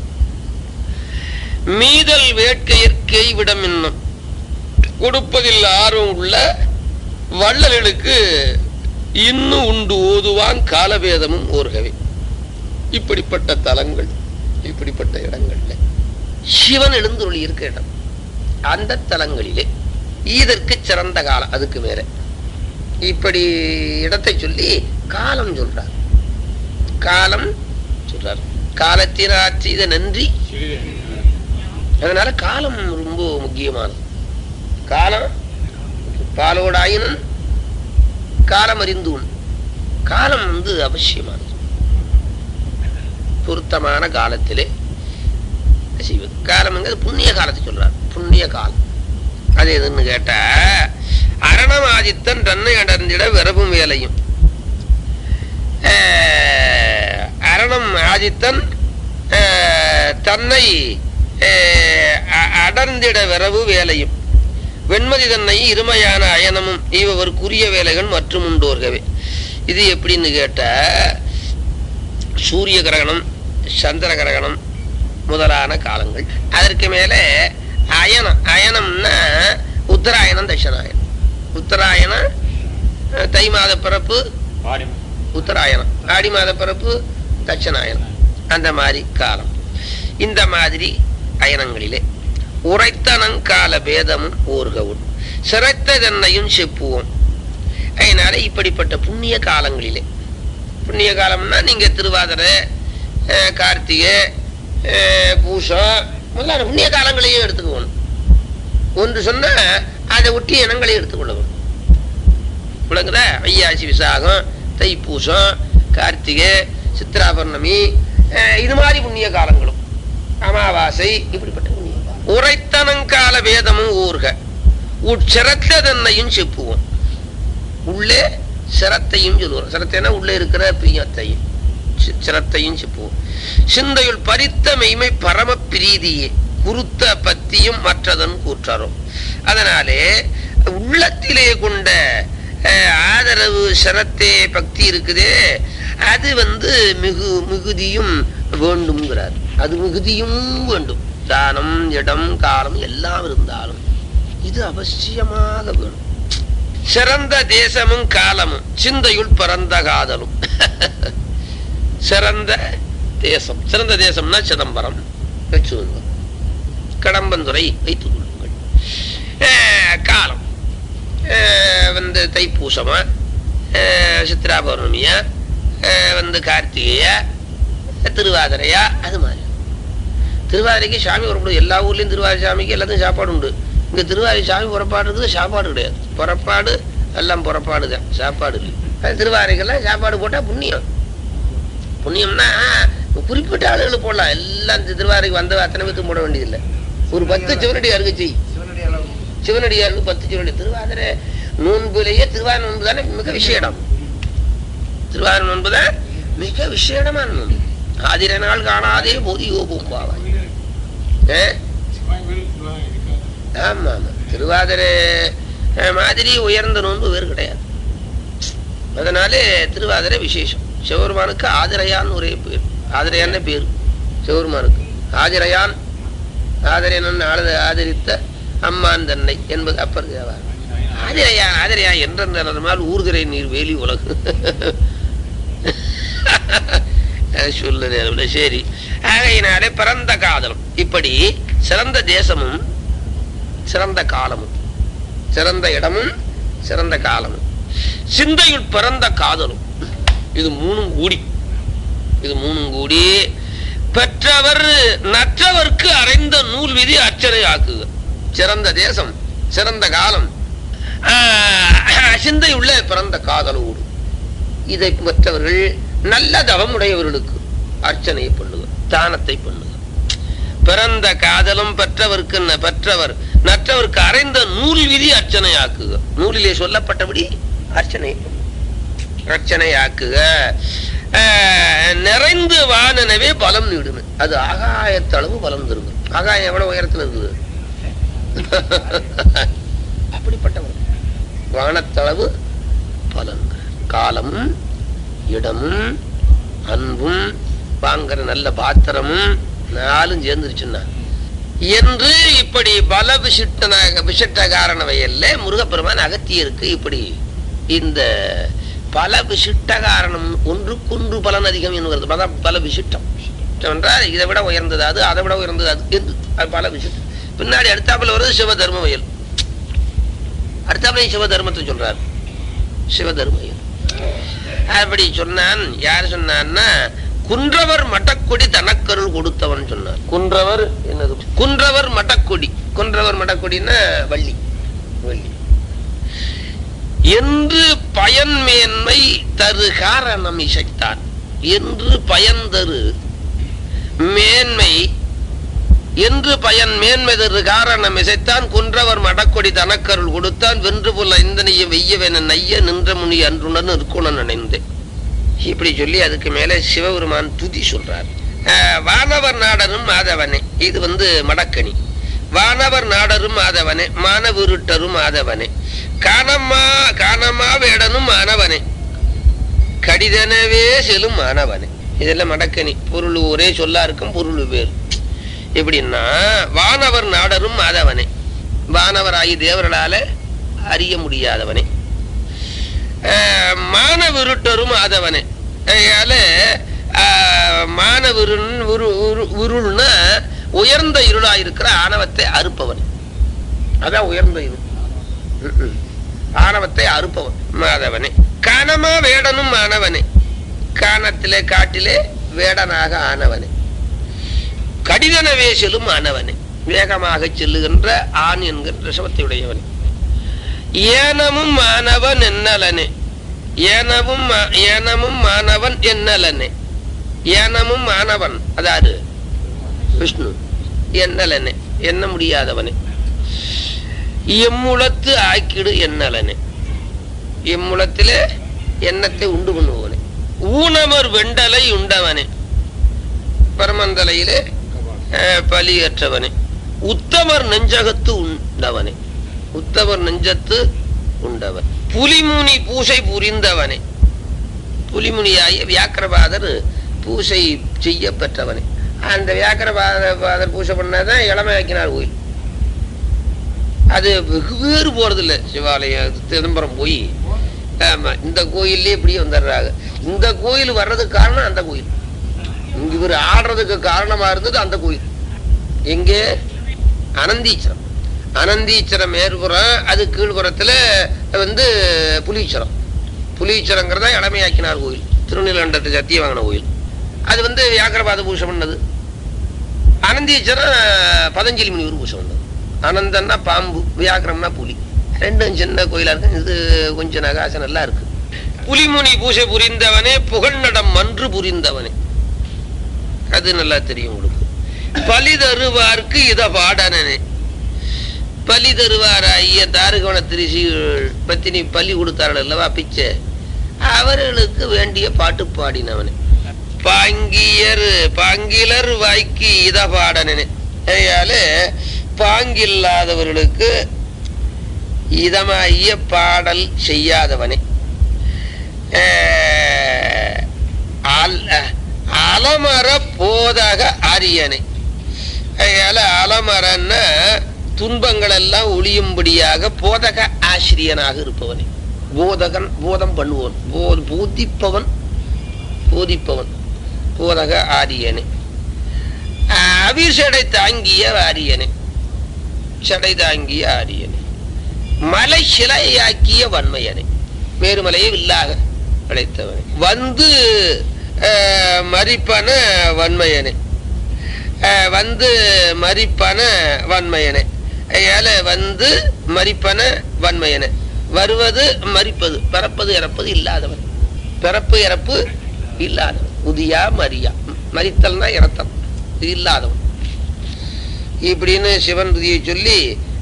A: மீதல் வேட்கையற்கை விடம் என்னும் கொடுப்பதில் ஆர்வம் உள்ள வள்ளல்களுக்கு இன்னும் உண்டு ஓதுவான் காலவேதமும் ஓர்கவே இப்படிப்பட்ட தலங்கள் இப்படிப்பட்ட இடங்கள்ல சிவன் எழுந்துருளி இருக்க இடம் அந்த தலங்களிலே இதற்கு சிறந்த காலம் அதுக்கு மேல இப்படி இடத்தை சொல்லி காலம் சொல்றார் காலம் சொல்றார் காலத்தினார் செய்த நன்றி அதனால காலம் ரொம்ப முக்கியமானது காலம் பாலோடாயினும் காலம் அறிந்து உண். காலம் வந்து அவசியமானது பொருத்தமான காலத்திலே செய்வது காலம்ங்கிறது புண்ணிய காலத்தை சொல்றார் புண்ணிய காலம் அது எதுன்னு கேட்டா அரணம் ஆதித்தன் தன்னை அடர்ந்திட விரவும் வேலையும் ஆஹ், அரணம் ஆதித்தன் ஆஹ், தன்னை ஆஹ், அ- அடர்ந்திட விரவு வேலையும் வெண்மதி தன்னை இருமையான அயனமும் இவருக்குரிய வேலைகள் மற்றும் உண்டோர்கவே இது எப்படின்னு கேட்டா சூரிய கிரகணம் சந்திர கிரகணம் முதலான காலங்கள் அதற்கு மேலே அயனம் அயனம்னா உத்தராயணம் தட்சிணாயனம் உத்தராயணம் அஹ், தை மாத பிறப்பு உத்தராயணம் ஆடி மாத பிறப்பு தட்சிணாயனம் அந்த மாதிரி காலம் இந்த மாதிரி அயனங்களிலே உரைத்தனங்கால பேதமும் ஓர்கவும் சிறைத்த தன்னையும் செப்புவோம் அதனால இப்படிப்பட்ட புண்ணிய காலங்களிலே புண்ணிய காலம்னா நீங்க திருவாதிரை அஹ், கார்த்திகை அஹ், பூசம் முதலான புண்ணிய காலங்களையும் எடுத்துக்கணும் ஒன்று சொன்னா அதை ஒட்டி இனங்களையும் எடுத்துக்கொள்ளணும் விளங்குதா ஐயாசி விசாகம் தைப்பூசம் கார்த்திகை சித்ரா பௌர்ணமி அஹ், இது மாதிரி புண்ணிய காலங்களும் அமாவாசை இப்படிப்பட்ட புண்ணிய காலம் உரைத்தனங்கால வேதமும் ஊர்க உட்சிறத்த தன்னையும் செப்புவோம் உள்ளே சிரத்தையும் சொல்லுவோம் சிரத்தைனா உள்ளே இருக்கிற பிரியத்தையும் சி- சிரத்தையும் செப்புவோம் சிந்தையுள் பறித்த மெய்மை பரம பிரீதியே குருத்த பத்தியும் மற்றதன் கூற்றரும் அதனாலே உள்ளத்திலே கொண்ட அஹ், ஆதரவு சிரத்தே பக்தி இருக்குதே அது வந்து மிகு மிகுதியும் வேண்டும்ங்கிறார் அது மிகுதியும் வேண்டும் தானம் இடம் காலம் எல்லாம் இருந்தாலும் இது அவசியமாக வேணும் சிறந்த தேசமும் காலமும் சிந்தையுள் பிறந்த காதலும் சிறந்த தேசம் சிறந்த தேசம்னா சிதம்பரம் வச்சுக்கோங்க கடம்பந்துறை வைத்துக் கொள்ளுங்கள் அஹ், காலம் அஹ், வந்து தைப்பூசமா அஹ், சித்ரா பௌர்ணமியா அஹ், வந்து கார்த்திகையா திருவாதிரையா அது மாதிரி திருவாதிரைக்கு சாமி புறப்படும் எல்லா ஊர்லயும் திருவாதிரை சாமிக்கு எல்லாத்துக்கும் சாப்பாடு உண்டு இங்க திருவாதிரை சாமி புறப்பாடு இருக்குது சாப்பாடு கிடையாது புறப்பாடு எல்லாம் புறப்பாடு தான் சாப்பாடு இல்லை அது திருவாதிரைக்கெல்லாம் சாப்பாடு போட்டா புண்ணியம் புண்ணியம்னா குறிப்பிட்ட ஆளுகளுக்கு போடலாம் எல்லாம் இந்த திருவாதிரைக்கு வந்த அத்தனை பேத்துக்கு போட வேண்டியதில்லை ஒரு பத்து சிவனடியாருக்கு செய் சிவனடியாருக்கு பத்து சிவனடி திருவாதிரை நோன்புலேயே திருவாதிரை நோன்பு தானே மிக விசேடம் திருவாதிரை நோன்பு தான் மிக விசேடமான நோன்பு ஆதிர நாள் காணாதே போதியோ பூம்பாவாய் ஏ? ஆமா ஆமா திருவாதிரை அஹ், மாதிரி உயர்ந்த நோன்பு வேறு கிடையாது அதனாலே திருவாதிரை விசேஷம் சிவபெருமானுக்கு ஆதிரையான் ஒரே பேர் ஆதிரையான்னு பேர் சிவபெருமானுக்கு ஆதிரையான் ஆதிரையன் ஆள ஆதரித்த அம்மான் தன்னை என்பது அப்பர் தேவார் ஆதிரையா ஆதிரையா என்றால் ஊர்திரை நீர் வேலி உலகு சொல்லுது சரி ஆகையினாலே பிறந்த காதலும் இப்படி சிறந்த தேசமும் சிறந்த காலமும் சிறந்த இடமும் சிறந்த காலமும் சிந்தையுள் பிறந்த காதலும் இது மூணும் கூடி இது மூணும் கூடி பெற்றவர் நற்றவர்க்கு அறைந்த நூல் விதி அர்ச்சனை ஆக்குக சிறந்த தேசம் சிறந்த காலம் ஆஹ், சிந்தையுள்ள பிறந்த காதலோடு இதை பெற்றவர்கள் நல்ல தவம் உடையவர்களுக்கு அர்ச்சனையை பண்ணுக தானத்தை பண்ணுக பிறந்த காதலும் பெற்றவர்க்கு ந- பெற்றவர் நற்றவருக்கு அறைந்த நூல் விதி அர்ச்சனை ஆக்குக நூலிலே சொல்லப்பட்டபடி அர்ச்சனை அர்ச்சனை ஆக்குக அஹ், நிறைந்து வானனவே பலம் நீடுமே அது ஆகாயத்தளவு பலம் தருங்க ஆகாயம் எவ்வளவு உயரத்துல இருக்குது அப்படிப்பட்டவன் வானத்தளவு பலன் காலமும் இடமும் அன்பும் வாங்குற நல்ல பாத்திரமும் நாலும் சேர்ந்துருச்சுன்னா என்று இப்படி பல விசிட்டனாக விசிட்ட காரணவையல்ல முருகப்பெருமான் அகத்தியருக்கு இப்படி இந்த பல விசிட்ட காரணம் ஒன்றுக்கொன்று பலன் அதிகம் என்கிறது அதான் பல விசிட்டம் விசிட்டம் என்றால் இதை விட உயர்ந்தது அது அதை விட உயர்ந்தது அது என்று அது பல விசிட்டம் பின்னாடி அடுத்தாப்புல வருது சிவ தர்மவயல் அடுத்தாப்புல சிவ தர்மத்தை சொல்றார் சிவ தர்மவயல் அப்படி சொன்னான் யார் சொன்னான்னா குன்றவர் மட்டக்கொடி தனக்கருள் கொடுத்தவன் சொன்னார் குன்றவர் என்னது குன்றவர் மட்டக்கொடி குன்றவர் மட்டக்கொடின்னா வள்ளி வள்ளி என்று பயன் மேன்மை தரு காரணம் இசைத்தான் என்று பயன் தரு மேன்மை என்று பயன் மேன்மை தரு காரணம் இசைத்தான் குன்றவர் மடக்கொடி தனக்கருள் கொடுத்தான் வென்று புல இந்தனைய வெய்யவென நைய நின்ற முனி அன்றுடன் இருக்குணன் நினைந்தேன் இப்படி சொல்லி அதுக்கு மேல சிவபெருமான் துதி சொல்றார் அஹ், வானவர் நாடரும் மாதவனே இது வந்து மடக்கணி வானவர் நாடரும் மாதவனே மானவிருட்டரும் மாதவனே காணம்மா காணமா வேடனும் மாணவனே கடிதனவே செல்லும் மாணவனே இதெல்லாம் மடக்கணி பொருள் ஒரே சொல்லா இருக்கும் பொருள் வேறு எப்படின்னா வானவர் நாடரும் மாதவனே வானவராகி தேவர்களால அறிய முடியாதவனே மானவிருட்டரும் ஆதவனே அதனால மானவிருள் விருள்னா உயர்ந்த இருளா இருக்கிற ஆணவத்தை அறுப்பவன் அதான் உயர்ந்த இருள் ம், ம். ஆணவத்தை அறுப்பவன் மாதவனே கனமா வேடனும் ஆனவனே காணத்திலே காட்டிலே வேடனாக ஆனவனே கடிதன வேசலும் ஆனவனே வேகமாக செல்லுகின்ற ஆண் என்கின்ற சபத்தையுடையவனே ஏனமும் மாணவன் என்னலனே ஏனமும் மா- ஏனமும் மாணவன் என்னலனே ஏனமும் மாணவன் அதாரு விஷ்ணு என்னலனே எண்ண முடியாதவனே எம்முளத்து ஆக்கிடு என்னலனே எம்முளத்திலே எண்ணத்தை உண்டு பண்ணுவனே ஊனமர் வெண்டலை உண்டவனே பரமந்தலையிலே அஹ், பலியற்றவனே உத்தமர் நெஞ்சகத்து உண்டவனே உத்தமர் நெஞ்சத்து உண்டவன் புலிமுனி பூசை புரிந்தவனே புலிமுனியாகிய வியாக்கிரபாதர் பூசை செய்ய பெற்றவனே அந்த வியாக்கிரபாதர் பூசை பண்ணாதான் இளமை ஆக்கினார் கோயில் அது வெகு வேறு போறது இல்ல சிவாலயம் சிதம்பரம் போய் ஆமா இந்த கோயில்லே இப்படியே வந்துடுறாங்க இந்த கோயில் வர்றதுக்கு காரணம் அந்த கோயில் இங்க இவர் ஆடுறதுக்கு காரணமா இருந்தது அந்த கோயில் எங்கே அனந்தீச்சரம் அனந்தீச்சரம் மேற்புறம் அது கீழ்புறத்துல வந்து புலீச்சரம் புலீச்சரங்கிறத இளமையாக்கினார் கோயில் திருநீலகண்டத்தை சத்திய வாங்கின கோயில் அது வந்து வியாக்கிரபாத பூஷம் பண்ணது அனந்தீச்சரம் பதஞ்சலி முனிவர் பூஷம் பண்ணது அனந்தன்னா பாம்பு வியாக்கிரம்னா புலி ரெண்டும் சின்ன கோயிலா இருக்கு இது கொஞ்சம் நகாசம் நல்லா இருக்கு புலிமுனி பூசை புரிந்தவனே புகழ்நடம் மன்று புரிந்தவனே அது நல்லா தெரியும் உங்களுக்கு பலி தருவார்க்கு இத பாடனே பலி தருவாராகிய தாருகவன திருஷிகள் பத்தினி பலி கொடுத்தார்கள் அல்லவா பிச்சை அவர்களுக்கு வேண்டிய பாட்டு பாடினவனே பாங்கியர் பாங்கிலர் வாய்க்கு இத பாடனே அதனால பாங்கில்லாதவர்களுக்கு இதமாகிய பாடல் செய்யாதவனே அஹ், அல்- அலமர போதக ஆரியனை அதனால அலமரன்னா துன்பங்கள் எல்லாம் ஒளியும்படியாக போதக ஆசிரியனாக இருப்பவனே போதகன் போதம் பண்ணுவோன் போ- போதிப்பவன் போதிப்பவன் போதக ஆரியனே அவிசடை தாங்கிய ஆரியனே சடை தாங்கிய ஆரியனே மலை சிலையாக்கிய வன்மையனே மேருமலையை வில்லாக படைத்தவனே வந்து அஹ், மரிப்பன வன்மையனே அஹ், வந்து மரிப்பன வன்மையனே அதனால வந்து மரிப்பன வன்மையனே வருவது மரிப்பது பிறப்பது இறப்பது இல்லாதவன் பிறப்பு இறப்பு இல்லாதவன் உதியா மரியா மரித்தல்னா இறத்தல் இது இல்லாதவன் இப்படின்னு சிவன் துதியை சொல்லி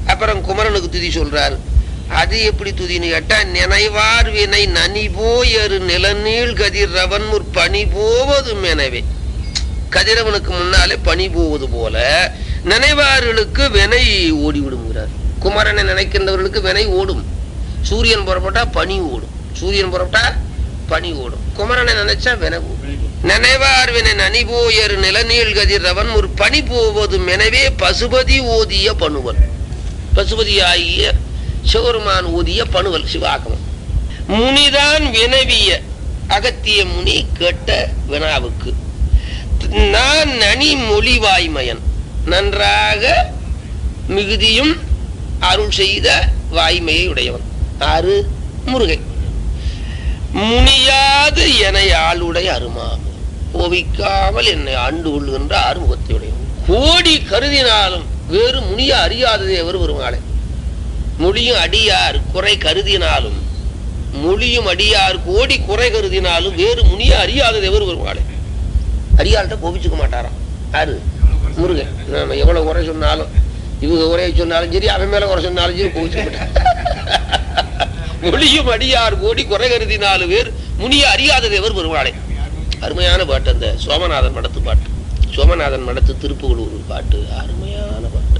A: அப்புறம் குமரனுக்கு துதி சொல்றாரு அது எப்படி துதின்னு கேட்டா நினைவார் வினை நனி போயரு நிலநீள் கதிரவன் முற் பனி போவது எனவே கதிரவனுக்கு முன்னாலே பனி போவது போல நினைவார்களுக்கு வினை ஓடிவிடுங்கிறார் குமரனை நினைக்கின்றவர்களுக்கு வினை ஓடும் சூரியன் புறப்பட்டா பனி ஓடும் சூரியன் புறப்பட்டா பனி ஓடும் குமரனை நினைச்சா வினை ஓடும் நினைவார் வினை நனிபோயர் நிலநீள் கதிரவன் ஒரு பனி போவதும் எனவே பசுபதி ஓதிய பணுவல் பசுபதி ஆகிய சிவருமான் ஓதிய பணுவல் சிவாகமம் முனிதான் வினவிய அகத்திய முனி கேட்ட வினாவுக்கு நான் நனி மொழி வாய்மயன் நன்றாக மிகுதியும் அருள் செய்த வாய்மையை உடையவன் ஆறு முருகன் முனியாது என ஆளுடைய அருமா கோவிக்காமல் என்னை ஆண்டு கொள்ளுகின்ற ஆறுமுகத்தையுடையவன் கோடி கருதினாலும் வேறு முனிய அறியாததே எவர் வருமாளே மொழியும் அடியார் குறை கருதினாலும் மொழியும் அடியார் கோடி குறை கருதினாலும் வேறு முனிய அறியாதது எவர் வருமாளே அடியார்கிட்ட கோபிச்சுக்க மாட்டாராம் யாரு முருகன் நாம எவ்வளவு குறை சொன்னாலும் இவங்க குறைய சொன்னாலும் சரி அவன் மேல குறை சொன்னாலும் சரி கோபிச்சுக்க மாட்டான் மொழியும் அடியார் கோடி குறை கருதினாலும் வேறு முனிய அறியாதது எவர் வருவாளே அருமையான பாட்டு அந்த சோமநாதன் மடத்து பாட்டு சோமநாதன் மடத்து திருப்புகளூர் பாட்டு அருமையான பாட்டு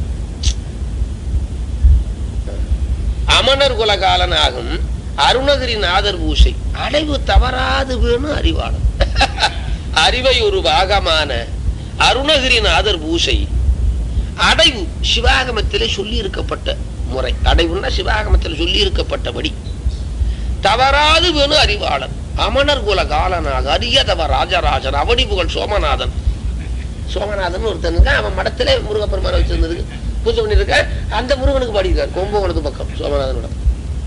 A: அமனர் குலகாலனாகும் அருணகிரி நாதர் பூசை அடைவு தவறாது வேணும் அறிவாளன் அறிவை ஒரு பாகமான அருணகிரி நாதர் பூசை அடைவு சிவாகமத்திலே சொல்லி இருக்கப்பட்ட முறை அடைவுன்னா சிவாகமத்தில் சொல்லி இருக்கப்பட்டபடி தவறாது வேணும் அறிவாளன் அமனர் குல காலனாக அரியதவ ராஜராஜன் அவடி புகழ் சோமநாதன் சோமநாதன் ஒருத்தன் இருக்கான் அவன் மடத்திலே முருகப்பெருமான வச்சிருந்ததுக்கு பூஜை பண்ணிருக்க அந்த முருகனுக்கு பாடியிருக்கார் கும்பகோணத்து பக்கம் சோமநாதன் மடம்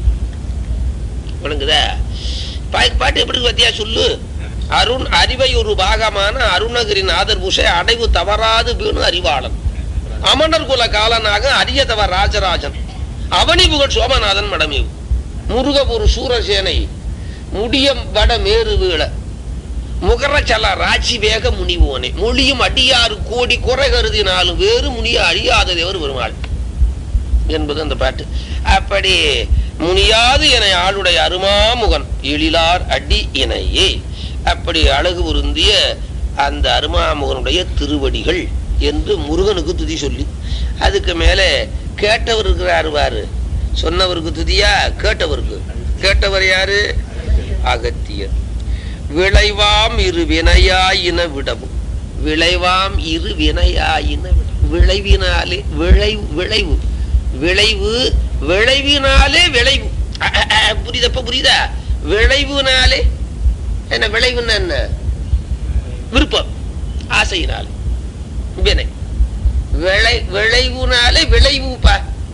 A: விளங்குதா பா- பாட்டு எப்படி பத்தியா சொல்லு அருண் அறிவை ஒரு பாகமான அருணகிரி நாதர் பூஷை அடைவு தவறாது வேணு அறிவாளன் அமனர் குல காலனாக அரியதவ ராஜராஜன் அவனி புகழ் சோமநாதன் மடமேவு முருகபுரு சூரசேனை முடியம் வட மேறு வீழ முகரச்சல ராட்சி வேக முனிவோனே மொழியும் அடியாறு கோடி குறை கருதினாலும் வேறு முனிய அழியாததேவர் வருமாள் என்பது அந்த பாட்டு அப்படி முனியாது என ஆளுடைய அருமாமுகன் எழிலார் அடி இணையே அப்படி அழகு பொருந்திய அந்த அருமாமுகனுடைய திருவடிகள் என்று முருகனுக்கு துதி சொல்லி அதுக்கு மேலே கேட்டவர் இருக்கிறாரு பாரு சொன்னவருக்கு துதியா கேட்டவருக்கு கேட்டவர் யாரு அகத்தியர் விளைவாம் இரு வினையாயின விடவும் விளைவாம் இரு வினையாயின விடவும். விளைவினாலே விளை விளைவு விளைவு விளைவினாலே விளைவு அ, அ, அ, புரியுதப்ப புரியுதா விளைவுனாலே என்ன விளைவுன்னா என்ன விருப்பம் ஆசையினாலே வினை விளை விளைவுனாலே விளைவுப்பா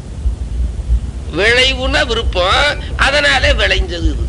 A: விளைவுனா விருப்பம் அதனாலே விளைஞ்சது இது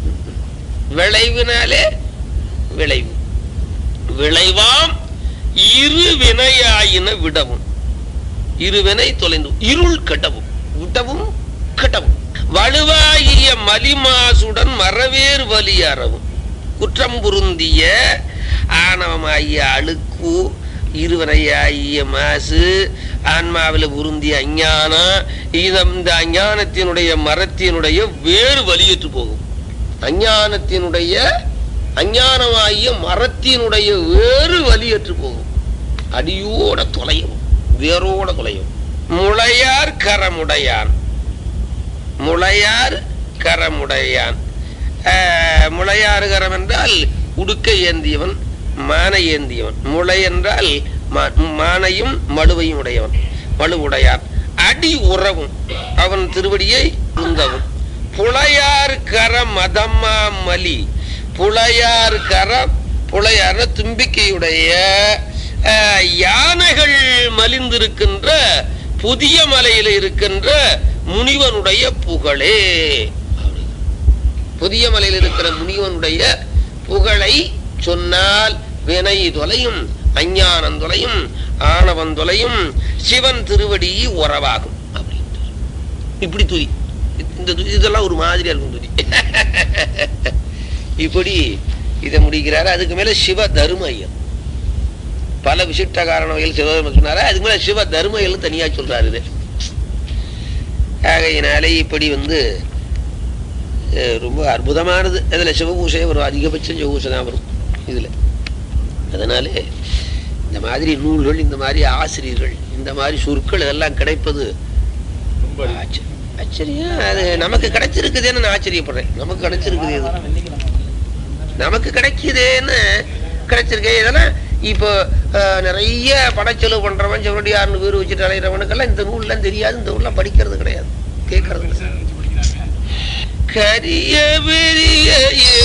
A: விளைவினாலே விளைவு விளைவாம் இரு வினையாயின விடவும் இரு வினை தொலைந்து இருள் கெட்டவும் விட்டவும் கெட்டவும் வலுவாகிய மலிமாசுடன் மரவேறு வலி அறவும் குற்றம் புருந்திய ஆணவமாகிய அழுக்கு இருவரையாகிய மாசு ஆன்மாவில் புருந்திய அஞ்ஞானம் இது இந்த அஞ்ஞானத்தினுடைய மரத்தினுடைய வேறு வலியற்று போகும் அஞ்ஞானத்தினுடைய அஞ்ஞானமாகிய மரத்தினுடைய வேறு வலியற்று போகும் அடியோட தொலையும் வேரோட தொலையும் முளையார் கரமுடையான் முளையார் கரமுடையான் ஆஹ், முளையார் கரம் என்றால் உடுக்க ஏந்தியவன் மானை ஏந்தியவன் முளை என்றால் மா- மானையும் மடுவையும் உடையவன் மடுவுடையான் அடி உறவும் அவன் திருவடியை உந்தவும் புலையார் கர மதம்மா மலி புலையார் கர புலையார் தும்பிக்கையுடைய ஆஹ், யானைகள் மலிந்திருக்கின்ற புதிய மலையில இருக்கின்ற முனிவனுடைய புகழே புதிய மலையில் இருக்கிற முனிவனுடைய புகழை சொன்னால் வினை தொலையும் அஞ்ஞானம் தொலையும் ஆணவன் தொலையும் சிவன் திருவடி உறவாகும் அப்படின்ட்டு இப்படி துதி இந்த துதி இதெல்லாம் ஒரு மாதிரியா இருக்கும் துதி இப்படி இதை முடிக்கிறாரு அதுக்கு மேல சிவ தருமையம் பல விசிஷ்ட காரண வகையில் சிவதர்மம் சொன்னாரு அதுக்கு மேல சிவ தர்மைகள் தனியா சொல்றாரு இது
B: ஆகையினாலே இப்படி வந்து அஹ், ரொம்ப அற்புதமானது அதில் சிவபூசை வரும் அதிகபட்சம் சிவபூசை தான் வரும் இதில் அதனாலே இந்த மாதிரி நூல்கள் இந்த மாதிரி ஆசிரியர்கள் இந்த மாதிரி சொற்கள் இதெல்லாம் கிடைப்பது
C: ரொம்ப
B: ஆச்ச- ஆச்சரியம் அது நமக்கு கிடைச்சிருக்குதேன்னு நான் ஆச்சரியப்படுறேன் நமக்கு கிடைச்சிருக்குது இது. நமக்கு கிடைக்குதேன்னு கிடைச்சிருக்கேன் இதெல்லாம் இப்போ அஹ், நிறைய படச்செலவு பண்றவன் செவரடியார்னு பேர் வச்சுட்டு அலைகிறவனுக்கெல்லாம் இந்த நூல்லாம் தெரியாது இந்த நூல்லாம் படிக்கிறது கிடையாது கேட்கறது கிடையாது. கரிய பெரிய